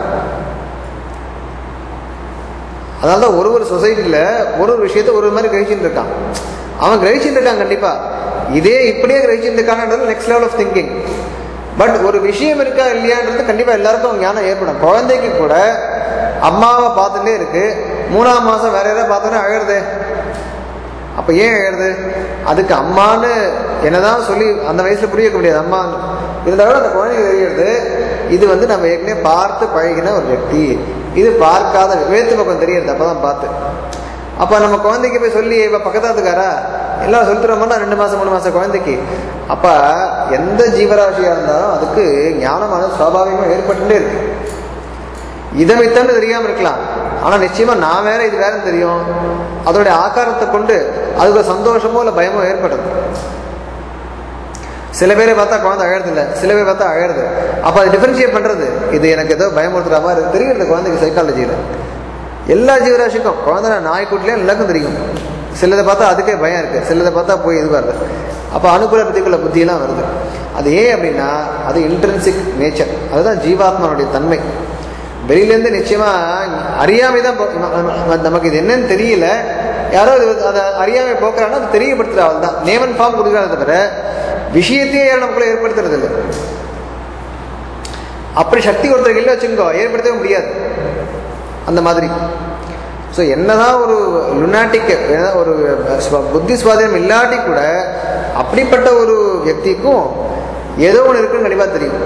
அதனால தான் ஒரு ஒரு சொசைட்டியில் ஒரு ஒரு விஷயத்தை ஒரு ஒரு மாதிரி கிரகிச்சுட்டு இருக்கான் அவன் கிரகிச்சுட்டு இருக்கான் கண்டிப்பா இதே இப்படியே கிரகிச்சுட்டு இருக்கான்ன்றது next level of thinking but ஒரு விஷயம் இருக்கா இல்லையான்றது கண்டிப்பா எல்லாருக்கும் ஞானம் ஏற்படும் குழந்தைக்கு கூட அம்மாவை பார்த்துட்டே இருக்கு மூணாம் மாசம் வேற யாராவது பார்த்தோன்னே அழகுதே அப்ப ஏன் அழகுது அதுக்கு அம்மான்னு என்னதான் சொல்லி அந்த வயசுல புரிய வைக்க முடியாது அம்மா இருந்தாலும் அந்த குழந்தைக்கு தெரிகிறது இது வந்து நம்ம ஏற்கனவே பார்த்து பழகின ஒரு వ్యక్తి இது பார்க்காத வேத்து பக்கம் தெரியுது அப்பதான் பார்த்து அப்ப நம்ம குழந்தைக்கு போய் சொல்லி இப்ப பக்கத்தாத்துக்காரா எல்லாம் சொல்லித்துறோம்னா ரெண்டு மாசம் மூணு மாசம் குழந்தைக்கு அப்ப எந்த ஜீவராசியா இருந்தாலும் அதுக்கு ஞானமான சுவாபாவிகமா ஏற்பட்டுட்டே இருக்கு இதமித்தம்னு தெரியாம இருக்கலாம் ஆனா நிச்சயமா நான் வேற இது வேறன்னு தெரியும் அதோடைய ஆகாரத்தை கொண்டு அதுக்கு ஒரு சந்தோஷமோ இல்ல பயமோ ஏற்படுது சில பேரை பார்த்தா குழந்தை அழறது இல்ல சில பேர் பார்த்தா அழறது அப்ப அது டிஃபரன்ஷியேட் பண்றது இது எனக்கு ஏதோ பயமுறுத்துற மாதிரி இருக்கு. தெரியுது குழந்தைக்கு சைக்காலஜியில எல்லா ஜீவராசிக்கும் குழந்தை நாய்க்குட்டிலையும் எல்லாருக்கும் தெரியும் சிலதை பார்த்தா அதுக்கே பயம் இருக்கு சிலதை பார்த்தா போய் இது வருது அப்போ அனுகூல பிரதிகூல புத்தியெல்லாம் வருது அது ஏன் அப்படின்னா அது இன்ட்ரென்சிக் நேச்சர் அதுதான் ஜீவாத்மானுடைய தன்மை வெளியிலேருந்து நிச்சயமா அறியாமை தான் போ- ந- ந- நமக்கு இது என்னன்னு தெரியல யாரோ இது அதை அறியாமை போக்குறாங்கன்னா அது தெரியப்படுத்துற அவள் தான் நேமன் ஃபார்ம் கொடுக்குறாங்க தவிர விஷயத்தையே யாரும் நமக்குள்ள ஏற்படுத்துறது இல்லை அப்படி சக்தி ஒருத்தருக்கு இல்லை வச்சுக்கோ ஏற்படுத்தவே முடியாது அந்த மாதிரி ஸோ என்னதான் ஒரு லுனாட்டிக் ஒரு ஸ்வ- புத்தி சுவாதீனம் இல்லாட்டி கூட அப்படிப்பட்ட ஒரு வியக்திக்கும் ஏதோ ஒன்று இருக்குன்னு கண்டிப்பாக தெரியும்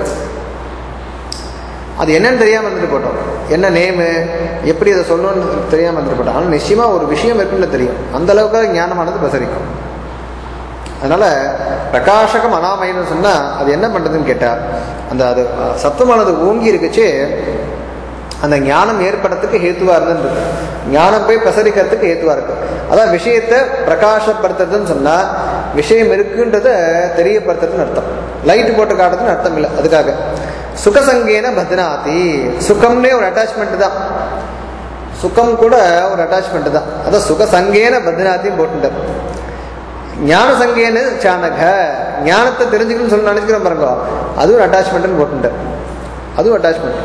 அது என்னன்னு தெரியாமல் இருந்துட்டு போட்டோம் என்ன நேமு எப்படி அதை சொல்லணும்னு தெரியாமல் இருந்துட்டு போட்டோம் ஆனால் நிச்சயமாக ஒரு விஷயம் இருக்குன்னு தெரியும் அந்த அளவுக்கு ஞானமானது பிரசரிக்கும் அதனால பிரகாசகம் அனாமயம்னு சொன்னா அது என்ன பண்றதுன்னு கேட்டா அந்த அது அஹ், சத்துவமானது ஓங்கி இருக்குச்சு அந்த ஞானம் ஏற்படுறதுக்கு ஹேத்துவா இருந்துருக்கு ஞானம் போய் பிரசரிக்கிறதுக்கு ஹேத்துவா இருக்கு அதான் விஷயத்தை பிரகாசப்படுத்துறதுன்னு சொன்னா விஷயம் இருக்குன்றத தெரியப்படுத்துறதுன்னு அர்த்தம் லைட் போட்டு காட்டுறதுன்னு அர்த்தம் இல்லை அதுக்காக சுகசங்கேன பத்னாதி சுகம்னே ஒரு அட்டாச்மெண்ட் தான் சுகம் கூட ஒரு அட்டாச்மெண்ட் தான் அதான் சுகசங்கேன பத்னாத்தியும் போட்டுட்டார் ஞான சங்கேன சாணக ஞானத்தை தெரிஞ்சுக்கணும்னு சொல்லி நினைச்சுக்கிறோம் பாருங்க அது ஒரு அட்டாச்மெண்ட்னு போட்டுட்டார் அதுவும் அட்டாச்மெண்ட்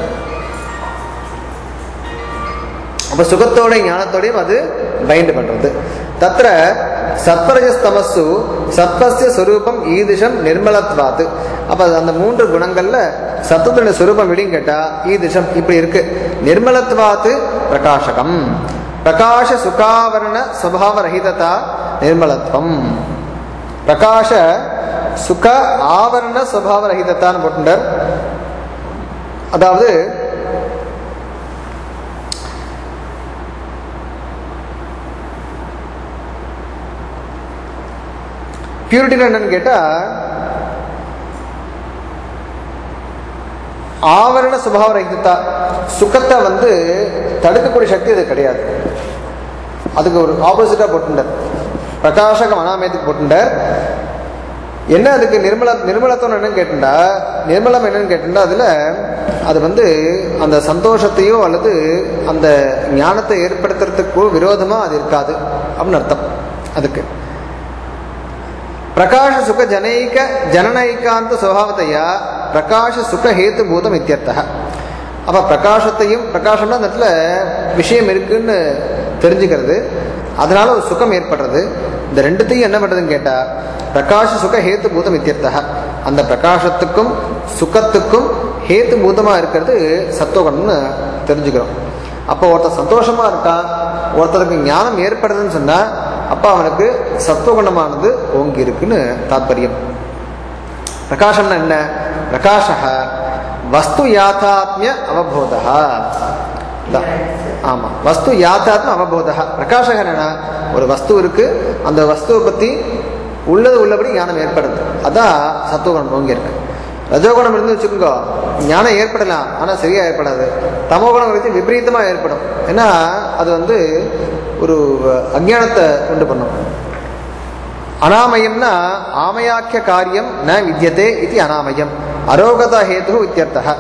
அப்ப சுகத்தோட ஞானத்தோடையும் அது பைண்ட் பண்றது தத்திர சத்வரஜஸ்தமசு சத்வசிய சொரூபம் ஈதிஷம் நிர்மலத்வாத்து அப்ப அது அந்த மூன்று குணங்கள்ல சத்துவத்துடைய சொரூபம் எப்படின்னு கேட்டா ஈதிஷம் இப்படி இருக்கு நிர்மலத்வாத்து பிரகாசகம் பிரகாஷ சுகாவரண சுபாவ ரஹிததா நிர்மலத்வம் பிரகாஷ சுக ஆவரண சுபாவ ரஹிதத்தான்னு போட்டுட்டார் அதாவது பியூரிட்டினா என்னன்னு கேட்டா ஆவரண சுபாவ ரகிதத்தா சுகத்தை வந்து தடுக்கக்கூடிய சக்தி அது கிடையாது அதுக்கு ஒரு ஆப்போசிட்டா போட்டுட்டார் பிரகாசகம் அனாமயத்துக்கு போட்டுட்டார் என்ன அதுக்கு நிர்மல நிர்மலத்துவம் என்னன்னு கேட்டுட்டா நிர்மலம் என்னன்னு கேட்டுட்டா அதுல அது வந்து அந்த சந்தோஷத்தையோ அல்லது அந்த ஞானத்தை ஏற்படுத்துறதுக்கோ விரோதமா அது இருக்காது அப்படின்னு அர்த்தம் அதுக்கு பிரகாஷ சுக ஜனைக ஜனனைகாந்த சுவாவத்தையா பிரகாஷ சுக ஹேத்துபூதம் இத்தியர்த்தக அப்ப பிரகாசத்தையும் பிரகாசம்னா அந்த இடத்துல விஷயம் இருக்குன்னு தெரிஞ்சுக்கிறது அதனால ஒரு சுகம் ஏற்படுறது இந்த ரெண்டுத்தையும் என்ன பண்றதுன்னு கேட்டா பிரகாஷ சுக ஹேத்துபூதம் இத்தியர்த்தக அந்த பிரகாசத்துக்கும் சுகத்துக்கும் ஹேத்துபூதமா இருக்கிறது சத்துவகுணம்னு தெரிஞ்சுக்கிறோம் அப்போ ஒருத்தர் சந்தோஷமா இருக்கான் ஒருத்தருக்கு ஞானம் ஏற்படுதுன்னு சொன்னா அப்ப அவனுக்கு சத்துவகுணமானது ஓங்கி இருக்குன்னு தாத்பரியம் பிரகாசம்னா என்ன பிரகாஷ வஸ்து யாத்தாத்மிய அவபோதா ஆமா வஸ்து யாத்தாத்ம அவபோதா பிரகாஷக என்னன்னா ஒரு வஸ்து இருக்கு அந்த வஸ்துவை பத்தி உள்ளது உள்ளபடி ஞானம் ஏற்படுது அதான் சத்துவகுணம் ஓங்கி இருக்கு ரஜோகுணம் இருந்து வச்சுக்கோங்க ஞானம் ஏற்படலாம் ஆனால் சரியா ஏற்படாது தமோகுணம் வச்சு விபரீதமா ஏற்படும் ஏன்னா அது வந்து ஒரு அஜானத்தை உண்டு பண்ணும் அனாமயம்னா ஆமயாக்கிய காரியம் ந வித்தியதே இது அனாமயம் அரோகதா ஹேது இத்தியர்த்தக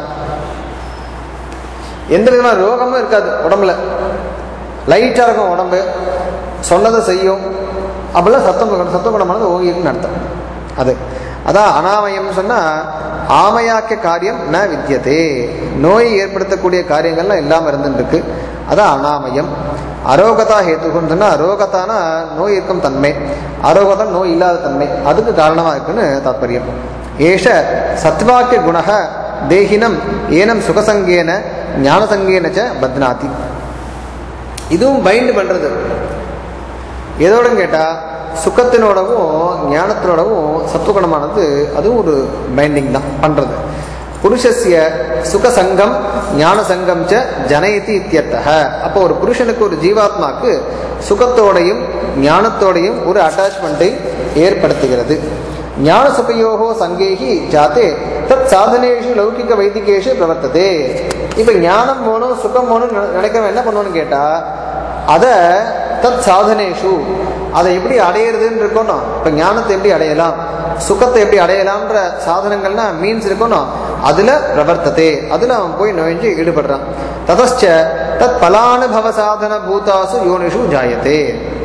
எந்த விதமான ரோகமும் இருக்காது உடம்புல லைட்டாக இருக்கும் உடம்பு சொன்னதை செய்யும் அப்படிலாம் சத்தம் சத்த குணமானது ஓங்கிருக்குன்னு அர்த்தம் அது அதான் அனாமயம் சொன்னா ஆமையாக்கிய காரியம் ந வித்தியதே நோய் ஏற்படுத்தக்கூடிய காரியங்கள்லாம் இல்லாமல் இருந்துருக்கு அதான் அனாமயம் அரோகதா ஹேத்துக்குன்னு சொன்னா அரோகத்தானா நோய் இருக்கும் தன்மை அரோகதம் நோய் இல்லாத தன்மை அதுக்கு காரணமா இருக்குன்னு தாத்பரியம் ஏஷ சத்வாக்கிய குணக தேகினம் ஏனம் சுகசங்கேன ஞானசங்கேன ச பத்னாதி இதுவும் பைண்ட் பண்றது எதோடன்னு கேட்டா சுக்கத்தினோடவும் ஞானத்தினோடவும் சத்துவகுணமானது அதுவும் ஒரு பைண்டிங் தான் பண்றது புருஷஸ்ய சுகசங்கம் ஞான சங்கம் ச ஜனயதி இத்தியர்த்தக அப்போ ஒரு புருஷனுக்கு ஒரு ஜீவாத்மாக்கு சுகத்தோடையும் ஞானத்தோடையும் ஒரு அட்டாச்மெண்ட்டை ஏற்படுத்துகிறது ஞான சுகையோகோ சங்கேகி ஜாத்தே தத் சாதனேஷு லௌகிக வைதிகேஷு பிரவர்த்ததே இப்ப ஞானம் போகணும் சுகம் போகணும் நினைக்கிறவன் என்ன பண்ணணும்னு கேட்டா அதை தத் சாதனேஷு அதை எப்படி அடையிறதுன்னு இருக்கணும் இப்ப ஞானத்தை எப்படி அடையலாம் சுகத்தை எப்படி அடையலாம்ன்ற சாதனங்கள்னா மீன்ஸ் இருக்கணும் அதுல பிரவர்த்ததே அதுல அவன் போய் நுழைஞ்சு ஈடுபடுறான் ததச்ச தத் பலானுபவ சாதன பூதாசு யோனிஷு ஜாயத்தே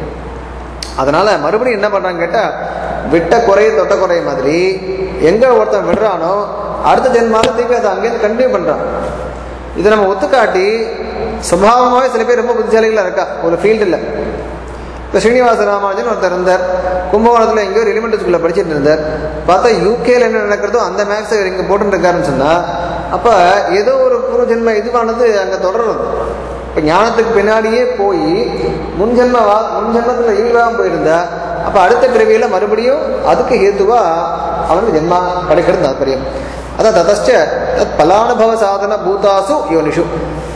அதனால மறுபடியும் என்ன பண்றான்னு கேட்டா விட்ட குறை தொட்ட குறை மாதிரி எங்க ஒருத்தன் விடுறானோ அடுத்த ஜென்மால திருப்பி அதை அங்கேருந்து கண்டினியூ பண்றான் இதை நம்ம ஒத்துக்காட்டி சுபாவமாகவே சில பேர் ரொம்ப புத்திசாலிகளா இருக்கா ஒரு ஃபீல்டில் இப்போ ஸ்ரீனிவாச ராமானுஜன் ஒருத்தர் இருந்தார் கும்பகோணத்தில் எங்கேயோ ஒரு எலிமெண்ட்ரி ஸ்கூலில் படிச்சுட்டு இருந்தார் பார்த்தா யூகேல என்ன நடக்கிறதோ அந்த மேக்ஸை இங்கே போட்டுருக்காருன்னு சொன்னால் அப்போ ஏதோ ஒரு பூர்வ ஜென்ம இதுவானது அங்கே தொடர்றது இப்போ ஞானத்துக்கு பின்னாடியே போய் முன்ஜென்ம வா முன்ஜென்மத்தில் ஈடுவாக போயிருந்தா அப்போ அடுத்த பிறவியில் மறுபடியும் அதுக்கு ஹேத்துவா அவனுக்கு ஜென்மா கிடைக்கிறது தாற்பயம் அதான் ததச்ச தத் பலானுபவ சாதன பூதாசு யோனிஷு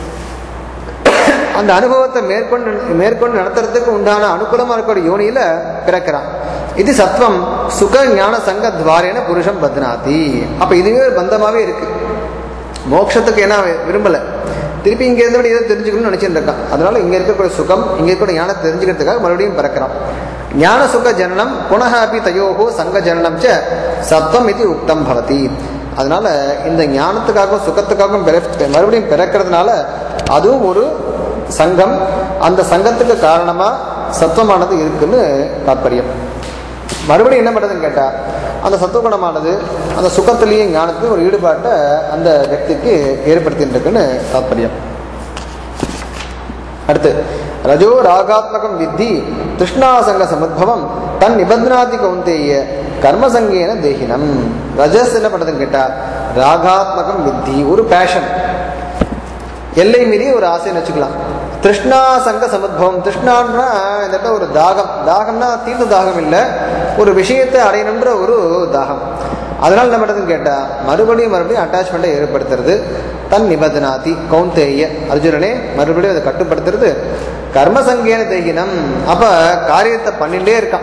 அந்த அனுபவத்தை மேற்கொண்டு மேற்கொண்டு நடத்துறதுக்கு உண்டான அனுகூலமா இருக்கிற யோனியில பிறக்கிறான் இது சத்வம் சுக ஞான சங்க துவாரேன புருஷம் பத்னாதி அப்ப இதுவே ஒரு பந்தமாவே இருக்கு மோட்சத்துக்கு என்ன விரும்பல திருப்பி இங்க இருந்தபடி ஏதோ தெரிஞ்சுக்கணும்னு நினைச்சிட்டு இருக்கான் அதனால இங்க இருக்கக்கூடிய சுகம் இங்க இருக்கிற ஞானத்தை தெரிஞ்சுக்கிறதுக்காக மறுபடியும் பிறக்கிறான் ஞானசுக ஜனனம் புனக அப்படி தயோகோ சங்க ஜனனம் ச சத்வம் இது உக்தம் பவதி அதனால இந்த ஞானத்துக்காகவும் சுகத்துக்காகவும் பிற மறுபடியும் பிறக்கிறதுனால அதுவும் ஒரு சங்கம் அந்த சங்கத்துக்கு காரணமா சத்துவமானது இருக்குன்னு தாற்பயம் மறுபடியும் என்ன பண்ணுறதுன்னு கேட்டால் அந்த சத்துவகுணமானது அந்த சுகத்திலையும் ஞானத்திலையும் ஒரு ஈடுபாட்டை அந்த వ్యక్తిக்கு ஏற்படுத்தின்னு இருக்குன்னு தாற்பயம் அடுத்து ரஜோ ராகாத்மகம் வித்தி திருஷ்ணாசங்க சமுத்பவம் தன் நிபந்தனாதி கௌந்தேய கர்மசங்கேன தேகினம் ரஜஸ் என்ன பண்ணுறதுன்னு கேட்டால் ராகாத்மகம் வித்தி ஒரு பேஷன் எல்லை மீறி ஒரு ஆசைன்னு வச்சுக்கலாம் திருஷ்ணா சங்க சமுத்பவம் திருஷ்ணான்னா இந்த இடத்துல ஒரு தாகம் தாகம்னா தீர்ந்த தாகம் இல்லை ஒரு விஷயத்தை அடையணுன்ற ஒரு தாகம் அதனால என்ன பண்ணுறதுன்னு கேட்டால் மறுபடியும் மறுபடியும் அட்டாச்மெண்ட்டை ஏற்படுத்துறது தன் நிபந்தனாதி கௌந்தேய அர்ஜுனனே மறுபடியும் அதை கட்டுப்படுத்துறது கர்மசங்கேன தேகினம் அப்போ காரியத்தை பண்ணிட்டே இருக்கான்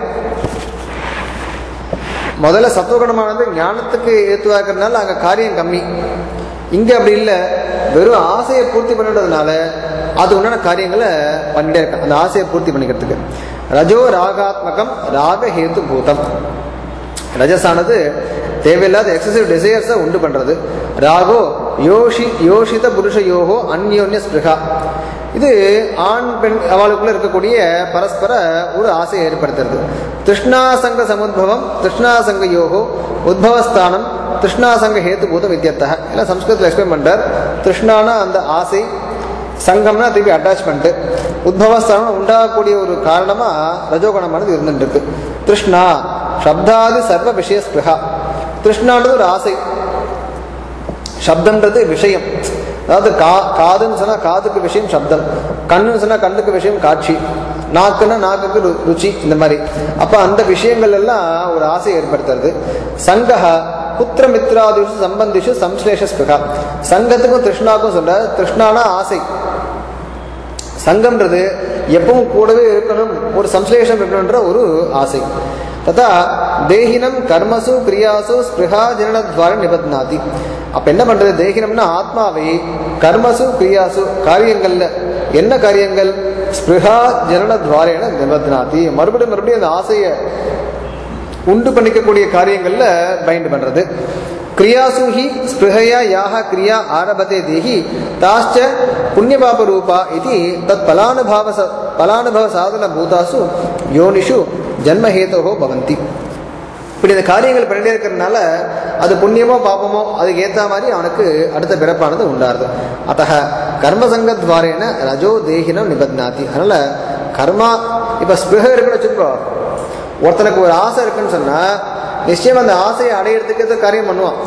முதல்ல சத்துவகுணமானது ஞானத்துக்கு ஏத்துவாக்குறதுனால அங்கே காரியம் கம்மி இங்கே அப்படி இல்லை வெறும் ஆசையை பூர்த்தி பண்ணுறதுனால அது உண்டான காரியங்களை பண்ணிட்டே இருக்கான் அந்த ஆசையை பூர்த்தி பண்ணிக்கிறதுக்கு ரஜோ ராகாத்மகம் ராக ஹேத்து பூதம் ரஜஸானது தேவையில்லாத எக்ஸசிவ் டிசையர்ஸை உண்டு பண்ணுறது ராகோ யோஷி யோஷித புருஷ யோகோ அந்யோன்ய ஸ்பிருகா இது ஆண் பெண் அவளுக்குள்ள இருக்கக்கூடிய பரஸ்பர ஒரு ஆசையை ஏற்படுத்துறது திருஷ்ணாசங்க சமுத்பவம் திருஷ்ணாசங்க யோகோ உத்பவஸ்தானம் திருஷ்ணாசங்க ஹேத்துபூதம் வித்தியர்த்தக எல்லாம் சம்ஸ்கிருதத்தில் எக்ஸ்பிளைன் பண்ணுறார் திருஷ்ணானா அந்த ஆசை சங்கம்னா திருப்பி அட்டாச்மெண்ட்டு உத்பவஸ்தானம் உண்டாகக்கூடிய ஒரு காரணமாக ரஜோகுணமானது இருந்துட்டு இருக்கு திருஷ்ணா சப்தாதி சர்வ விஷய ஸ்பிருகா திருஷ்ணான்றது ஒரு ஆசை சப்தம்ன்றது விஷயம் அதாவது கா காதுன்னு சொன்னால் காதுக்கு விஷயம் சப்தம் கண்ணுன்னு சொன்னால் கண்ணுக்கு விஷயம் காட்சி நாக்குன்னா நாக்குக்கு ரு- ருச்சி இந்த மாதிரி அப்போ அந்த விஷயங்கள் எல்லாம் ஒரு ஆசை ஏற்படுத்துறது சங்கஹ புத்திரமித்ராதிஷு சம்பந்திஷு சம்ஸ்லேஷ ஸ்பிருகா சங்கத்துக்கும் திருஷ்ணாக்கும் சொல்ற திருஷ்ணானா ஆசை சங்கம்ன்றது எப்பவும் கூடவே இருக்கணும் ஒரு சம்ஸ்லேஷம் இருக்கணுன்ற ஒரு ஆசை ததா தேகினம் கர்மசு கிரியாசு ஸ்பிருகா ஜனனத்வார நிபத்னாதி அப்ப என்ன பண்றது தேகினம்னா ஆத்மாவை கர்மசு கிரியாசு காரியங்கள்ல என்ன காரியங்கள் ஸ்பிருகா ஜனனத்வாரேன நிபத்னாதி மறுபடியும் மறுபடியும் அந்த ஆசையை உண்டு பண்ணிக்கக்கூடிய காரியங்கள்ல பைண்ட் பண்றது கிரியாசு ஹி ஸ்பிருஹயா யாக கிரியா ஆரபதே தேகி தாஷ்ச புண்ணியபாப ரூபா இது தத் பலானுபாவ ச- பலானுபவ சாதன பூதாசு யோனிஷு ஜன்மஹேதோ பவந்தி இப்படி இந்த காரியங்கள் பண்ணிட்டே இருக்கிறதுனால அது புண்ணியமோ பாபமோ அதுக்கு ஏற்ற மாதிரி அவனுக்கு அடுத்த பிறப்பானது உண்டாருது அத்தக கர்மசங்கத்வாரேன ரஜோ தேகினம் நிபத்னாதி அதனால கர்மா இப்ப ஸ்பிருக இருக்குன்னு வச்சுக்கோ ஒருத்தனுக்கு ஒரு ஆசை இருக்குன்னு சொன்னா நிச்சயம் அந்த ஆசையை அடையிறதுக்கு ஏத்த காரியம் பண்ணுவான்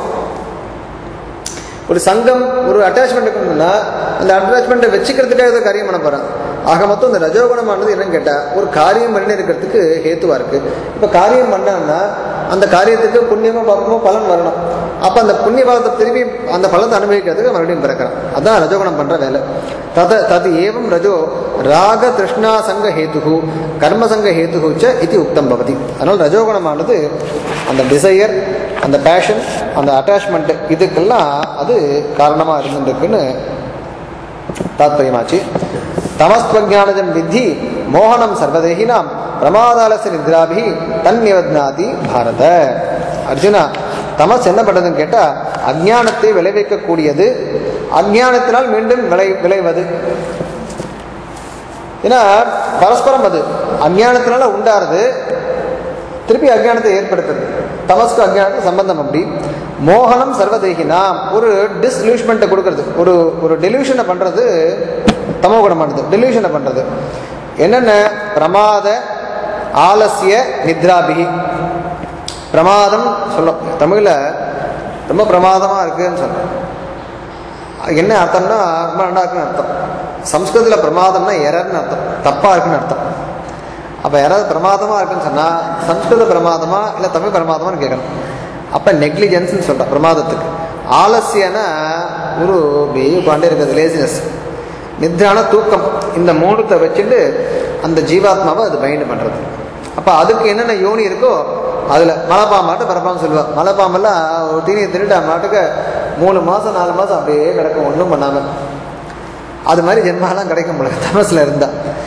ஒரு சங்கம் ஒரு அட்டாச்மெண்ட் இருக்கணும்னா அந்த அட்டாச்மெண்ட்டை வச்சுக்கிறதுக்காக ஏதோ காரியம் பண்ண போறான் ஆக மொத்தம் இந்த ரஜோகுணமானது என்னன்னு கேட்டா ஒரு காரியம் பண்ணி இருக்கிறதுக்கு ஹேத்துவா இருக்கு இப்ப காரியம் பண்ணான்னா அந்த காரியத்துக்கு புண்ணியமோ பாப்பமோ பலன் வரணும் அப்ப அந்த புண்ணிய பாவத்தை திரும்பி அந்த பலத்தை அனுபவிக்கிறதுக்கு மறுபடியும் பிறக்கிறான் அதான் ரஜோகுணம் பண்ற வேலை தத தது ஏவம் ரஜோ ராக திருஷ்ணா சங்க ஹேத்துகு கர்ம சங்க ஹேத்துகு ச இது உக்தம் பவதி அதனால ரஜோகுணமானது அந்த டிசையர் அந்த பேஷன் அந்த அட்டாச்மெண்ட் இதுக்கெல்லாம் அது காரணமா இருந்துருக்குன்னு தாத்பரியமாச்சு தமஸ்துவஜானஜம் வித்தி மோகனம் சர்வதேகினாம் பிரமாதாலச நித்ராபி தன் நிவத்னாதி பாரத அர்ஜுனா தமஸ் என்ன பண்றதுன்னு கேட்டா அஜ்ஞானத்தை விளைவிக்கக்கூடியது அஜ்ஞானத்தினால் மீண்டும் விளை விளைவது ஏன்னா பரஸ்பரம் அது அஜ்ஞானத்தினால உண்டாருது திருப்பி அஜ்ஞானத்தை ஏற்படுத்துறது தமஸ்க்கு அஜ்ஞானத்துக்கு சம்பந்தம் அப்படி மோகனம் சர்வதேகினாம் ஒரு டிஸ்லூஷ்மெண்ட்டை கொடுக்கறது ஒரு ஒரு டெலியூஷனை பண்றது தமோ குணமானது டெலியூஷனை பண்றது என்னென்ன பிரமாத ஆலசிய நித்ராபிகி பிரமாதம் சொல்லும் தமிழ்ல ரொம்ப பிரமாதமா இருக்குன்னு சொல்றோம் என்ன அர்த்தம்னா ரொம்ப நல்லா இருக்குன்னு அர்த்தம் சம்ஸ்கிருதத்தில் பிரமாதம்னா எரர்னு அர்த்தம் தப்பா இருக்குன்னு அர்த்தம் அப்போ யாராவது பிரமாதமா இருக்குன்னு சொன்னா சம்ஸ்கிருத பிரமாதமா இல்லை தமிழ் பிரமாதமான்னு கேட்கணும் அப்போ நெக்லிஜென்ஸ்னு சொல்கிறேன் பிரமாதத்துக்கு ஆலசியனா ஒரு அப்படியே உட்காண்டே இருக்கிறது லேசினஸ் நித்ரான தூக்கம் இந்த மூணுத்தை வச்சுட்டு அந்த ஜீவாத்மாவை அது பைண்ட் பண்ணுறது அப்போ அதுக்கு என்னென்ன யோனி இருக்கோ அதில் மலைப்பாம்பாட்டு பரப்பான்னு சொல்லுவாள் மலைப்பாம்பெல்லாம் ஒரு தீனியை திருட்டு மாட்டுக்கு மூணு மாதம் நாலு மாதம் அப்படியே கிடக்கும் ஒன்றும் பண்ணாமல் அது மாதிரி ஜென்மாலாம் கிடைக்கும் போல தமசில் இருந்தால்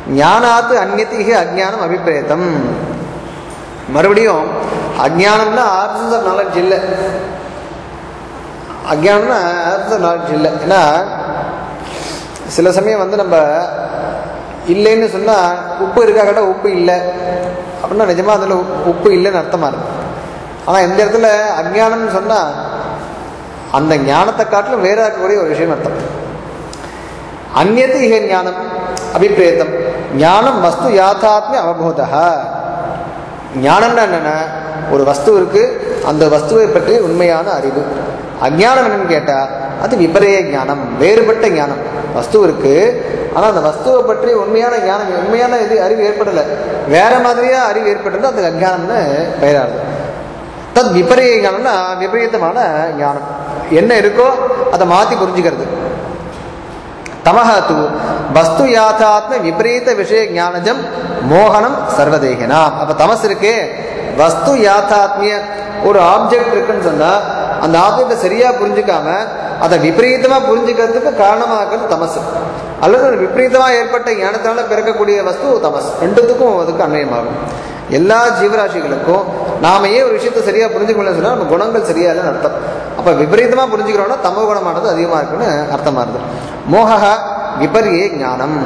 ஞானாத்து அந்நத்திகி அஜ்ஞானம் அபிப்பிரேத்தம் மறுபடியும் அஜ்ஞானம்னா ஆப்சன்ஸ் ஆஃப் நாலேஜ் இல்லை அஜ்ஞானம்னா ஆப்சன்ஸ் ஆஃப் நாலேஜ் இல்லை ஏன்னா சில சமயம் வந்து நம்ம இல்லைன்னு சொன்னால் உப்பு இருக்கா கேட்டால் உப்பு இல்லை அப்படின்னா நிஜமாக அதில் உப்பு இல்லைன்னு அர்த்தமாக இருக்கு ஆனால் இந்த இடத்துல அஜ்ஞானம்னு சொன்னால் அந்த ஞானத்தை காட்டிலும் வேற இருக்கக்கூடிய ஒரு விஷயம் அர்த்தம் அந்நத்து இக ஞானம் அபிப்பிரேத்தம் ஞானம் வஸ்து யாத்தாத்மிய அவபோதா ஞானம்னா என்னென்ன ஒரு வஸ்து இருக்கு அந்த வஸ்துவை பற்றி உண்மையான அறிவு அஜ்ஞானம் என்னன்னு கேட்டா அது விபரீய ஞானம் வேறுபட்ட ஞானம் வஸ்து இருக்கு ஆனால் அந்த வஸ்துவை பற்றி உண்மையான ஞானம் உண்மையான இது அறிவு ஏற்படலை வேற மாதிரியா அறிவு ஏற்பட்டிருந்தா அது அஜ்ஞானம்னு பெயராது தத் விபரீய ஞானம்னா விபரீதமான ஞானம் என்ன இருக்கோ அதை மாற்றி புரிஞ்சுக்கிறது தமஹ து வஸ்து யாத்தாத்ம விபரீத விஷய ஞானஜம் மோகனம் சர்வதேகினா அப்ப தமஸ் இருக்கே வஸ்து யாத்தாத்மிய ஒரு ஆப்ஜெக்ட் இருக்குன்னு சொன்னா அந்த ஆப்ஜெக்டை சரியா புரிஞ்சுக்காம அதை விபரீதமா புரிஞ்சுக்கிறதுக்கு காரணமாகிறது தமஸ் அல்லது ஒரு விபரீதமா ஏற்பட்ட ஞானத்தினால பிறக்கக்கூடிய வஸ்து தமஸ் ரெண்டுத்துக்கும் அதுக்கு அன்வயமாகும் எல்லா ஜீவராசிகளுக்கும் நாம ஏன் ஒரு விஷயத்தை சரியா புரிஞ்சுக்கணும்னு சொன்னா நம்ம குணங்கள் சரியா இல்லைன்னு அர்த்தம் அப்ப விபரீதமா புரிஞ்சுக்கிறோம்னா தமோ குணமானது அதிகமா இருக்குன்னு அர்த்தமா இருக்கு மோகா விபரியே ஞானம்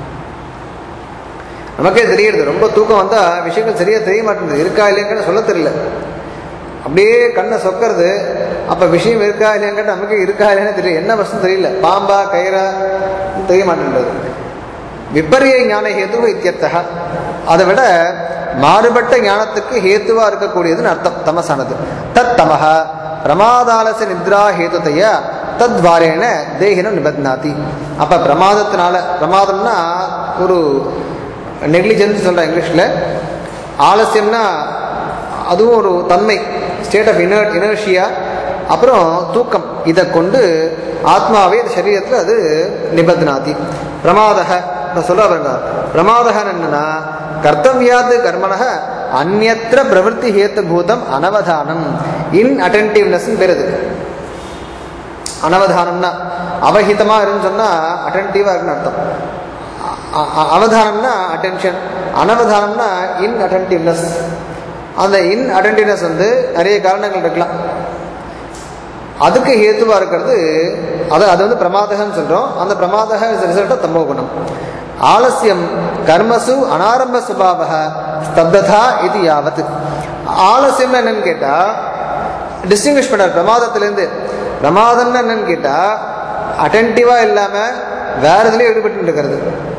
நமக்கே தெரியுது ரொம்ப தூக்கம் வந்தா விஷயங்கள் சரியா தெரிய மாட்டேங்குது இருக்கா இல்லையான்னு சொல்ல தெரியல அப்படியே கண்ணை சொக்கிறது அப்ப விஷயம் இருக்கா இல்லையான்னு நமக்கு இருக்கா இல்லையான்னு தெரியல என்ன வசம் தெரியல பாம்பா கயிறா தெரிய மாட்டேன்றது விபரிய ஞான ஹேது இத்தியர்த்தக அதை விட மாறுபட்ட ஞானத்துக்கு ஹேத்துவா இருக்கக்கூடியதுன்னு அர்த்தம் தமசானது தத் தமஹ பிரமாதாலச நித்ரா ஹேதுதைய தத்வாரேன தேகினம் நிபத்னாதி அப்ப பிரமாதத்தினால பிரமாதம்னா ஒரு நெக்லிஜென்ஸ் சொல்ற இங்கிலீஷ்ல ஆலசியம்னா அதுவும் ஒரு தன்மை ஸ்டேட் ஆஃப் இனர் இனர்ஷியா அப்புறம் தூக்கம் இதை கொண்டு ஆத்மாவே இந்த சரீரத்தில் அது நிபத்னாதி பிரமாதக நான் சொல்ல பாருங்க பிரமாதகன் என்னன்னா கர்த்தவியாது கர்மனக அந்நத்திர பிரவருத்தி ஹேத்து பூதம் அனவதானம் இன் அட்டென்டிவ்னஸ் பேர் அது அனவதானம்னா அவஹிதமா இருக்குன்னு சொன்னா அட்டென்டிவா இருக்குன்னு அர்த்தம் அ- அ- அவதானம்னா அட்டென்ஷன் அனவதானம்னா இன் அட்டென்டிவ்னஸ் அந்த இன் அட்டென்டிவ்னஸ் வந்து நிறைய காரணங்கள் இருக்கலாம் அதுக்கு ஹேத்துவா இருக்கிறது அது அது வந்து பிரமாதகன்னு சொல்றோம் அந்த பிரமாதக ரிசல்ட் தமோ குணம் ஆலசியம் கர்மசு அனாரம்ப சுபாவ ஸ்தப்ததா இது யாவத் ஆலசியம் என்னன்னு கேட்டா டிஸ்டிங்விஷ் பண்ணார் பிரமாதத்திலேருந்து பிரமாதம்னு என்னன்னு கேட்டா அட்டென்டிவா இல்லாம வேற இதுலயும் ஈடுபட்டு இருக்கிறது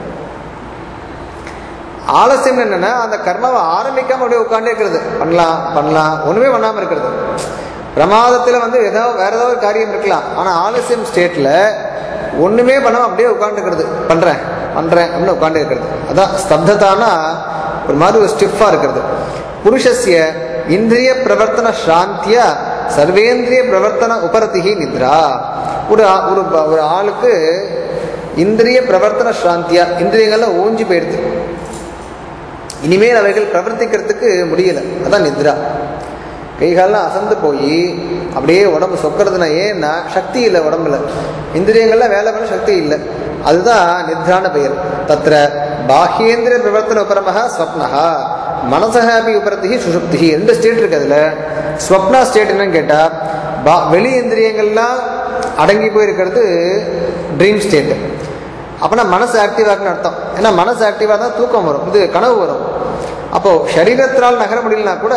ஆலசியம் என்னன்னா அந்த கர்மாவை ஆரம்பிக்காம அப்படியே உட்காண்டே இருக்கிறது பண்ணலாம் பண்ணலாம் ஒண்ணுமே பண்ணாம இருக்கிறது பிரமாதத்துல வந்து ஏதோ வேற ஏதோ ஒரு காரியம் இருக்கலாம் ஆனா ஆலசியம் ஸ்டேட்ல ஒண்ணுமே பண்ணாம அப்படியே உட்காந்துக்கிறது பண்றேன் பண்றேன் அப்படின்னு உட்காந்து இருக்கிறது அதான் ஸ்தப்ததானா ஒரு மாதிரி ஒரு ஸ்டிஃபா இருக்கிறது புருஷஸ்ய இந்திரிய பிரவர்த்தன சாந்தியா சர்வேந்திரிய பிரவர்த்தன உபரதிகி நித்ரா ஒரு ஆ- ஒரு ப- ஒரு ஆளுக்கு இந்திரிய பிரவர்த்தன சாந்தியா இந்திரியங்கள்லாம் ஓஞ்சி போயிடுது இனிமேல் அவைகள் பிரவர்த்திக்கிறதுக்கு முடியல அதான் நித்ரா கைகாலெலாம் அசந்து போய் அப்படியே உடம்பு சொக்கிறதுனா ஏன்னா சக்தி இல்லை உடம்புல இந்திரியங்கள்லாம் வேலை பண்ண சக்தி இல்லை அதுதான் நித்ரான பெயர் தத்திர பாஹ்யேந்திர பிரவர்த்தன உபரமக ஸ்வப்னஹா மனசகாபி உபரத்தி சுஷுப்தி ரெண்டு ஸ்டேட் இருக்கு அதுல ஸ்வப்னா ஸ்டேட் என்னன்னு கேட்டா பா வெளி இந்திரியங்கள்லாம் அடங்கி போயிருக்கிறது ட்ரீம் ஸ்டேட் அப்போனா மனசு ஆக்டிவாக இருக்குன்னு அர்த்தம் ஏன்னா மனசு ஆக்டிவாக தான் தூக்கம் வரும் இது கனவு வரும் அப்போ சரீரத்தினால் நகர முடியலனா கூட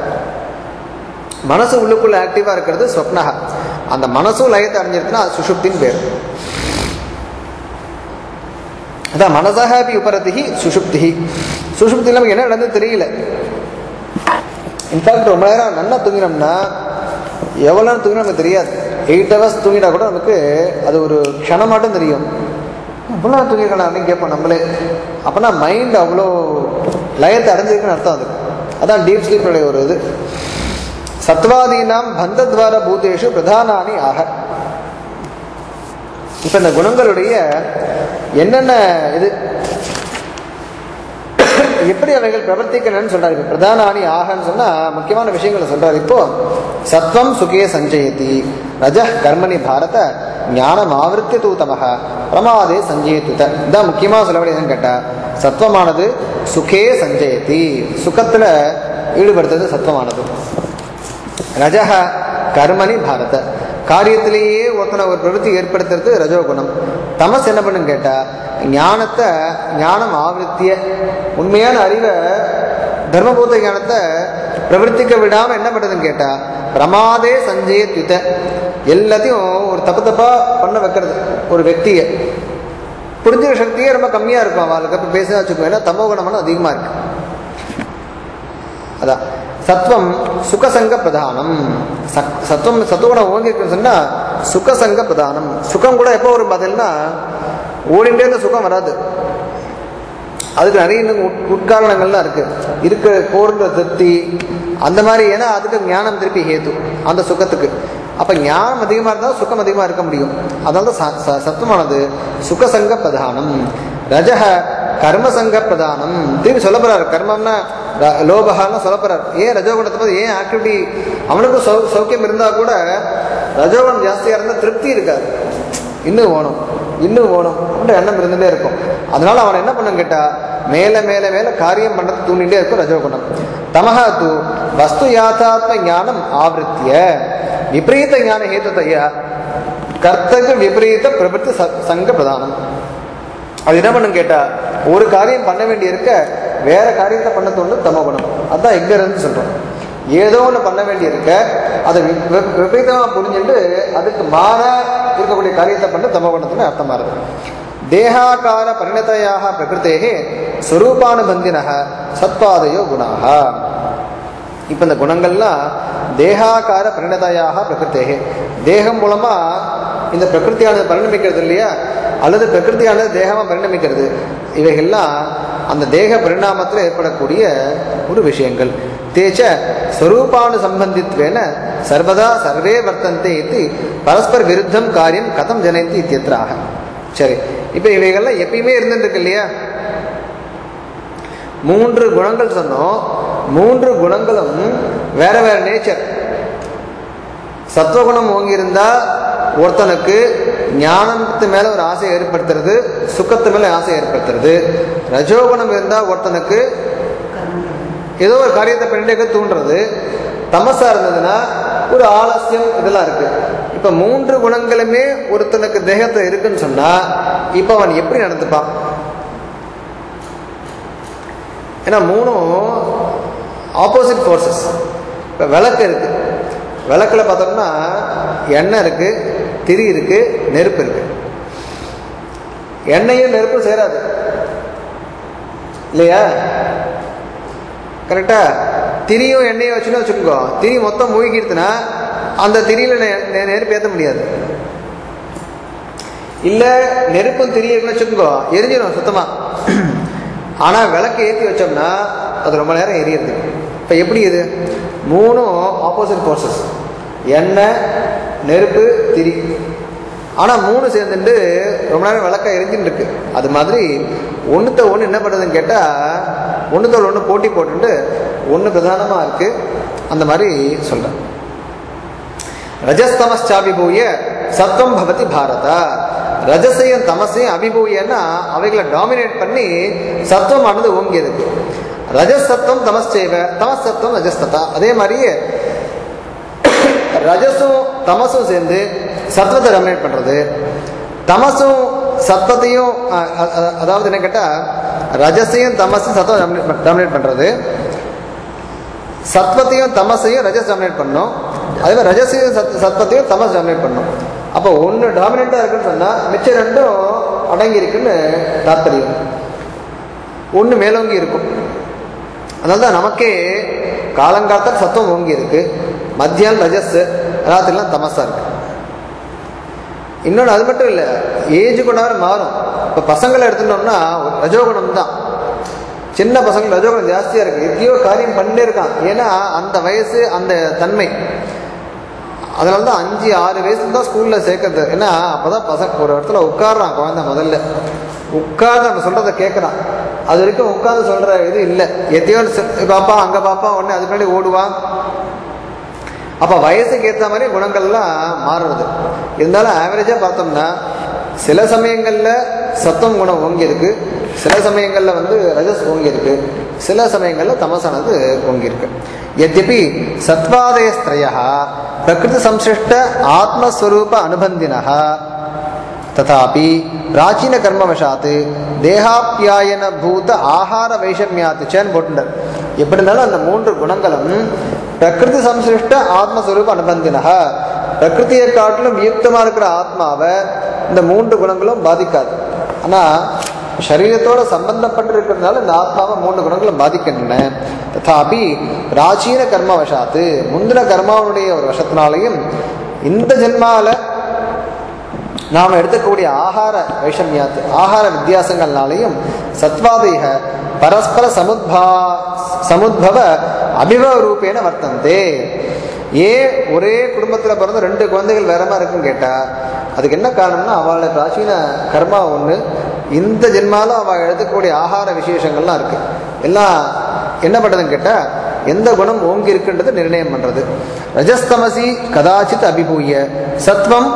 மனசு உள்ளுக்குள்ள ஆக்டிவா இருக்கிறது ஸ்வப்னஹா அந்த மனசும் லயத்தை அடைஞ்சிருக்குன்னா அது சுஷுப்தின் பேர் அதான் மனசகாபி உபரதிகி சுஷுப்திகி சுஷுப்தி நமக்கு என்ன நடந்தது தெரியல இன்ஃபேக்ட் ரொம்ப நேரம் நல்லா தூங்கினோம்னா எவ்வளோ நேரம் தூங்கினா நமக்கு தெரியாது எயிட் ஹவர்ஸ் தூங்கினா கூட நமக்கு அது ஒரு க்ஷணம் மட்டும் தெரியும் இவ்வளோ நேரம் தூங்கிருக்கணும் அப்படின்னு கேட்போம் நம்மளே அப்போனா மைண்ட் அவ்வளோ லயத்தை அடைஞ்சிருக்குன்னு அர்த்தம் அது அதான் டீப் ஸ்லீப்போடைய ஒரு இது சத்வாதீனாம் பந்தத்வார பூதேஷு பிரதானானி ஆக இப்ப இந்த குணங்களுடைய என்னென்ன இது எப்படி அவைகள் பிரவர்த்திக்கணும்னு சொல்றாரு இப்ப பிரதானானி ஆகன்னு சொன்னா முக்கியமான விஷயங்களை சொல்றாரு இப்போ சத்வம் சுகே சஞ்சயதி ரஜ கர்மணி பாரத ஞானம் ஆவருத்திய தூத்தமக பிரமாதே சஞ்சயத்துத இதான் முக்கியமா சொல்ல வேண்டியதுன்னு கேட்டா சத்வமானது சுகே சஞ்சயதி சுகத்தில் ஈடுபடுத்துறது சத்வமானது ரஜக கர்மணி பாரத காரியத்திலேயே ஒருத்தனை ஒரு பிரவೃತ್ತಿ ஏற்படுத்துறது ரஜோகுணம் தமஸ் என்ன பண்ணுன்னு கேட்டா ஞானத்தை ஞானம் ஆவருத்திய உண்மையான அறிவை தர்மபூத ஞானத்தை பிரவர்த்திக்க விடாம என்ன பண்ணுறதுன்னு கேட்டா பிரமாதே சஞ்சய யுத எல்லாத்தையும் ஒரு தப்பு தப்பா பண்ண வைக்கிறது ஒரு వ్యక్తిயை புரிஞ்சுக்கிற சக்தியே ரொம்ப கம்மியா இருக்கும் அவளுக்கு அப்போ பேச வச்சுக்கோ ஏன்னா தமோ குணமான அதிகமா இருக்கு அதான் சத்வம் சுகசங்க பிரதானம் சத்- சத்வம் சத்துவகுணம் ஓங்கி இருக்குன்னு சொன்னா சுகசங்க பிரதானம் சுகம் கூட எப்போ வரும் பார்த்தீங்கன்னா ஓடிண்டே இருந்த சுகம் வராது அதுக்கு நிறைய இன்னும் உட்- உட்காரணங்கள்லாம் இருக்கு இருக்க கோர்ந்த திருப்தி அந்த மாதிரி ஏன்னா அதுக்கு ஞானம் திருப்பி ஹேது அந்த சுகத்துக்கு அப்ப ஞானம் அதிகமா இருந்தால் சுகம் அதிகமா இருக்க முடியும் அதனால தான் ச- ச- சத்துவமானது சுகசங்க பிரதானம் ரஜக கர்மசங்க பிரதானம் திரும்பி சொல்ல போறாரு கர்மம்னா ர- லோபகான்னு சொல்ல போறாரு ஏன் ரஜோகுணத்தை பத்தி ஏன் ஆக்டிவிட்டி அவனுக்கும் சௌ சௌக்கியம் இருந்தா கூட ரஜோகுணம் ஜாஸ்தியா இருந்தால் திருப்தி இருக்காது இன்னும் வேணும் இன்னும் வேணும் அப்படின்ற எண்ணம் இருந்துட்டே இருக்கும் அதனால அவன் என்ன பண்ணும் கேட்டா மேல மேல மேல காரியம் பண்றது தூண்டிகிட்டே இருக்கும் ரஜோகுணம் தமஹ து வஸ்து யாத்தாத்ம ஞானம் ஆவருத்திய விபரீத ஞான ஹேத்துதைய கர்த்தக விபரீத பிரபுத்தி ச- சங்க பிரதானம் அது என்ன பண்ணும் கேட்டா ஒரு காரியம் பண்ண வேண்டி இருக்க வேற காரியத்தை பண்ண தோணு தமோ குணம் அதான் ignorance சொல்றோம் ஏதோ ஒன்று பண்ண வேண்டி இருக்க அதை வி- வி- விபரீதமா புரிஞ்சுட்டு அதுக்கு மாறா இருக்கக்கூடிய காரியத்தை பண்ண தமோ குணத்துன்னு அர்த்தமா இருக்கு தேகாகார பரிணதையாக பிரகிருத்தேகே ஸ்வரூபானுபந்தினக சத்பாதயோ குணாக இப்போ இந்த குணங்கள்லாம் தேகாகார பரிணதையாக பிரகிருத்தேகே தேகம் மூலமா இந்த பிரகிருத்தியானது பரிணமிக்கிறது இல்லையா அல்லது பிரகிருத்தியானது தேகமா பரிணமிக்கிறது இவைகள்லாம் அந்த தேக பரிணாமத்தில் ஏற்படக்கூடிய ஒரு விஷயங்கள் தேச்ச ஸ்வரூபானு சம்பந்தித்வேன சர்வதா சர்வே வர்த்தந்தே இது பரஸ்பர விருத்தம் காரியம் கதம் ஜனயந்தி இத்தியத்ராக சரி இப்போ இவைகள்லாம் எப்பயுமே இருந்துட்டு இருக்கு இல்லையா மூன்று குணங்கள் சொன்னோம் மூன்று குணங்களும் வேற வேற நேச்சர் சத்துவகுணம் ஓங்கி இருந்தா ஒருத்தனுக்கு ஞானத்து மேல ஒரு ஆசை ஏற்படுத்துறது சுக்கத்து மேல ஆசை ஏற்படுத்துறது ரஜோகுணம் இருந்தா ஒருத்தனுக்கு ஏதோ ஒரு காரியத்தை பண்ணிட்டே தூண்டுறது தமசா இருந்ததுன்னா ஒரு ஆலசியம் இதெல்லாம் இருக்கு இப்ப மூன்று குணங்களுமே ஒருத்தனுக்கு தேகத்துல இருக்குன்னு சொன்னா இப்ப அவன் எப்படி நடந்துப்பான் ஏன்னா மூணும் ஆப்போசிட் ஃபோர்ஸஸ் இப்போ விளக்கு இருக்கு விளக்கில் பார்த்தோம்னா எண்ணெய் இருக்கு திரி இருக்கு நெருப்பு இருக்கு எண்ணெயும் நெருப்பும் சேராது இல்லையா கரெக்டா திரியும் எண்ணெயும் வச்சுன்னு வச்சுக்கோ திரி மொத்தம் மூழ்கிடுதுன்னா அந்த திரியில நெ- நெ- நெருப்பு ஏற்ற முடியாது இல்ல நெருப்பும் திரி இருக்குன்னு வச்சுக்கோ எரிஞ்சிடும் சுத்தமா ஆனா விளக்கு ஏற்றி வச்சோம்னா அது ரொம்ப நேரம் எரியறது இப்ப எப்படி இது மூணும் ஆப்போசிட் ஃபோர்ஸஸ் எண்ணெய் நெருப்பு திரி ஆனா மூணு சேர்ந்துட்டு ரொம்ப நேரம் விளக்க எரிஞ்சுட்டு இருக்கு அது மாதிரி ஒண்ணுத்த ஒண்ணு என்ன பண்ணுறதுன்னு கேட்டா ஒண்ணுத்தோட ஒண்ணு போட்டி போட்டுட்டு ஒண்ணு பிரதானமா இருக்கு அந்த மாதிரி சொல்றேன் ரஜஸ்தமஸ்சாபிபூய சத்வம் பவதி பாரத ரஜசையும் தமசையும் அபிபூயன்னா அவைகளை டாமினேட் பண்ணி சத்துவமானது ஓங்கி இருக்கு ரஜஸ் சத்துவம் தமஸ்சேவ தமஸ் சத்துவம் ரஜஸ்ததா அதே மாதிரியே ரஜசும் தமசும் சேர்ந்து சத்வத்தை டாமினேட் பண்றது தமசும் சத்வத்தையும் அ- அ- அ- அதாவது என்ன கேட்டா ரஜசையும் தமசும் சத்வம் டாமினேட் பண்றது சத்வத்தையும் தமசையும் ரஜஸ் டாமினேட் பண்ணும் அதே மாதிரி ரஜசையும் சத் சத்வத்தையும் தமஸ் டாமினேட் பண்ணும் அப்போ ஒன்று டாமினேட்டாக இருக்குன்னு சொன்னால் மிச்சம் ரெண்டும் அடங்கி இருக்குன்னு தாத்பரியம் ஒன்று மேலோங்கி இருக்கும் அதனால தான் நமக்கே காலங்காலத்தில் சத்துவம் ஓங்கி இருக்கு மத்தியானம் ரஜஸ் ராத்திரிலாம் தமசா இருக்கு இன்னொன்று அது மட்டும் இல்லை ஏஜ் கொண்டாவது மாறும் இப்போ பசங்களை எடுத்துட்டோம்னா ஒரு ரஜோகுணம் தான் சின்ன பசங்க ரஜோகுணம் ஜாஸ்தியாக இருக்கு எங்கேயோ காரியம் பண்ணிட்டே இருக்கான் ஏன்னா அந்த வயசு அந்த தன்மை அதனால தான் அஞ்சு ஆறு வயசுல தான் ஸ்கூலில் சேர்க்கறது ஏன்னா அப்போ தான் பசங்க ஒரு இடத்துல உட்காடுறான் குழந்தை முதல்ல உட்கார்ந்து நம்ம சொல்கிறத கேட்குறான் அது வரைக்கும் உட்கார்ந்து சொல்கிற இது இல்லை எத்தையோ செ- பாப்பா அங்கே பாப்பா உடனே அதுக்கு முன்னாடி ஓடுவான் அப்போ வயசுக்கு ஏற்ற மாதிரி குணங்கள்லாம் மாறுறது இருந்தாலும் ஆவரேஜாக பார்த்தோம்னா சில சமயங்களில் சத்துவம் குணம் ஓங்கி இருக்கு சில சமயங்களில் வந்து ரஜஸ் ஓங்கி இருக்கு சில சமயங்களில் தமசானது ஓங்கி இருக்கு यद्यपि सत्वादयस्त्रयः प्रकृतिसंश्लिष्ट आत्मस्वरूप अनुबन्धिनः तथापि प्राचीनकर्मवशात् தேகாப்பியாயனபூத ஆகார வைஷமியாத்து சேன் போட்டுட்டார் எப்படி இருந்தாலும் அந்த மூன்று குணங்களும் பிரகிருதி சம்சிருஷ்ட ஆத்மஸ்வரூப அனுபந்தினக பிரகிருதியை காட்டிலும் யுக்தமாக இருக்கிற ஆத்மாவை இந்த மூன்று குணங்களும் பாதிக்காது ஆனால் சரீரத்தோட சம்பந்தப்பட்டிருக்கிறதுனால இந்த ஆத்மாவை மூன்று குணங்களும் பாதிக்கின்றன ததாபி பிராச்சீன கர்ம வசாத்து முந்தின கர்மாவுடைய ஒரு வசத்தினாலையும் இந்த ஜென்மால நாம் எடுத்துக்கக்கூடிய ஆகார வைஷமியாத்து ஆகார வித்தியாசங்கள்னாலையும் சத்வாதீக பரஸ்பர சமுத்பா சமுத்பவ அபிபவ ரூபேன வர்த்தந்தே ஏன் ஒரே குடும்பத்தில் பிறந்த ரெண்டு குழந்தைகள் வேற மாதிரி இருக்குன்னு கேட்டால் அதுக்கு என்ன காரணம்னா அவளோட பிராச்சீன கர்மா ஒன்று இந்த ஜென்மாலும் அவள் எடுத்துக்கூடிய ஆகார விசேஷங்கள்லாம் இருக்கு எல்லாம் என்ன பண்ணுறதுன்னு கேட்டால் எந்த குணம் ஓங்கி இருக்குன்றது நிர்ணயம் பண்ணுறது ரஜஸ்தமசி கதாச்சித் அபிபூய சத்வம்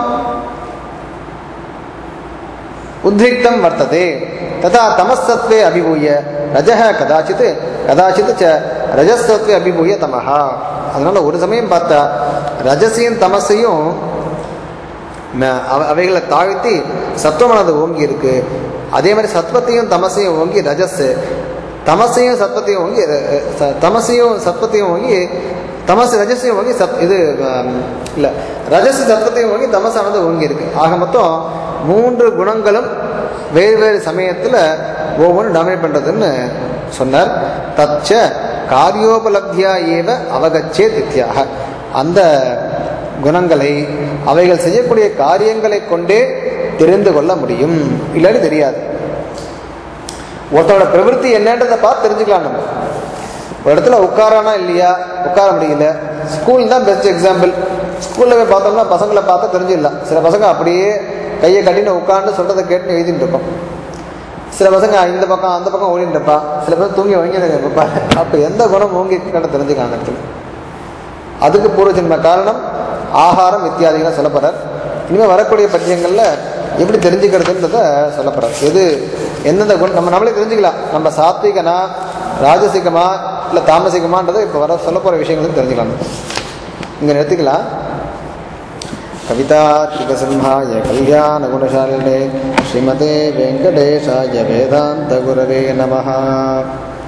உத்ரிக்தம் வர்த்ததே ததா தமசத்வே அபிபூய ரஜக கதாச்சித் கதாச்சித் ச ரஜஸ்தத்வே அபிபூய தமஹா அதனால ஒரு சமயம் பார்த்தா ரஜசையும் தமசையும் ம- அவ- அவைகளை தாழ்த்தி சத்துவமானது ஓங்கி இருக்கு அதே மாதிரி சத்வத்தையும் தமசையும் ஓங்கி ரஜஸ் தமசையும் சத்வத்தையும் ஓங்கி ர- ச- தமசையும் சத்வத்தையும் ஓங்கி தமசு ரஜஸையும் ஓங்கி சத் இது ஆம், இல்ல ரஜஸ் சத்வத்தையும் ஓங்கி தமசானது ஓங்கி இருக்கு ஆக மொத்தம் மூன்று குணங்களும் வேறு வேறு சமயத்துல ஒவ்வொன்று டாமினேட் பண்றதுன்னு சொன்னார் தச்ச காரியோபலப்தியா ஏவ அவகச்சே தித்யாக அந்த குணங்களை அவைகள் செய்யக்கூடிய காரியங்களை கொண்டே தெரிந்து கொள்ள முடியும் இல்லாட்டி தெரியாது ஒருத்தரோட பிரவൃத்தி என்னன்றதை பார்த்து தெரிஞ்சுக்கலாம் நம்ம ஒரு இடத்துல உட்காரானா இல்லையா உட்கார முடியல ஸ்கூல் தான் பெஸ்ட் எக்ஸாம்பிள் ஸ்கூலில் போய் பார்த்தோம்னா பசங்களை பார்த்தா தெரிஞ்சிடலாம் சில பசங்க அப்படியே கையை கட்டின்னு உட்காந்து சொல்கிறத கேட்டு எழுதிட்டு இருக்கோம் சில பசங்க இந்த பக்கம் அந்த பக்கம் ஓடிட்டு இருப்பா சில பேர் தூங்கி வாங்கி இருப்பா அப்போ எந்த குணம் ஓங்கி கண்ட தெரிஞ்சுக்கலாம் அந்த இடத்துல அதுக்கு பூர்வ ஜென்ம காரணம் ஆகாரம் இத்தியாதிகளை சொல்லப்படுறார் இனிமேல் வரக்கூடிய பத்தியங்களில் எப்படி தெரிஞ்சுக்கிறதுன்றத சொல்லப்படுறார் எது எந்தெந்த குணம் நம்ம நம்மளே தெரிஞ்சுக்கலாம் நம்ம சாத்விகனா ராஜசிகமா இல்லை தாமசிகமான்றதை இப்போ வர சொல்ல போகிற விஷயங்களுக்கு தெரிஞ்சுக்கலாம் இங்கே நிறுத்திக்கலாம் कवितात्मिकसिंहाय कल्याणगुणशालिने श्रीमते वेङ्कटेशाय वेदान्तगुरवे नमः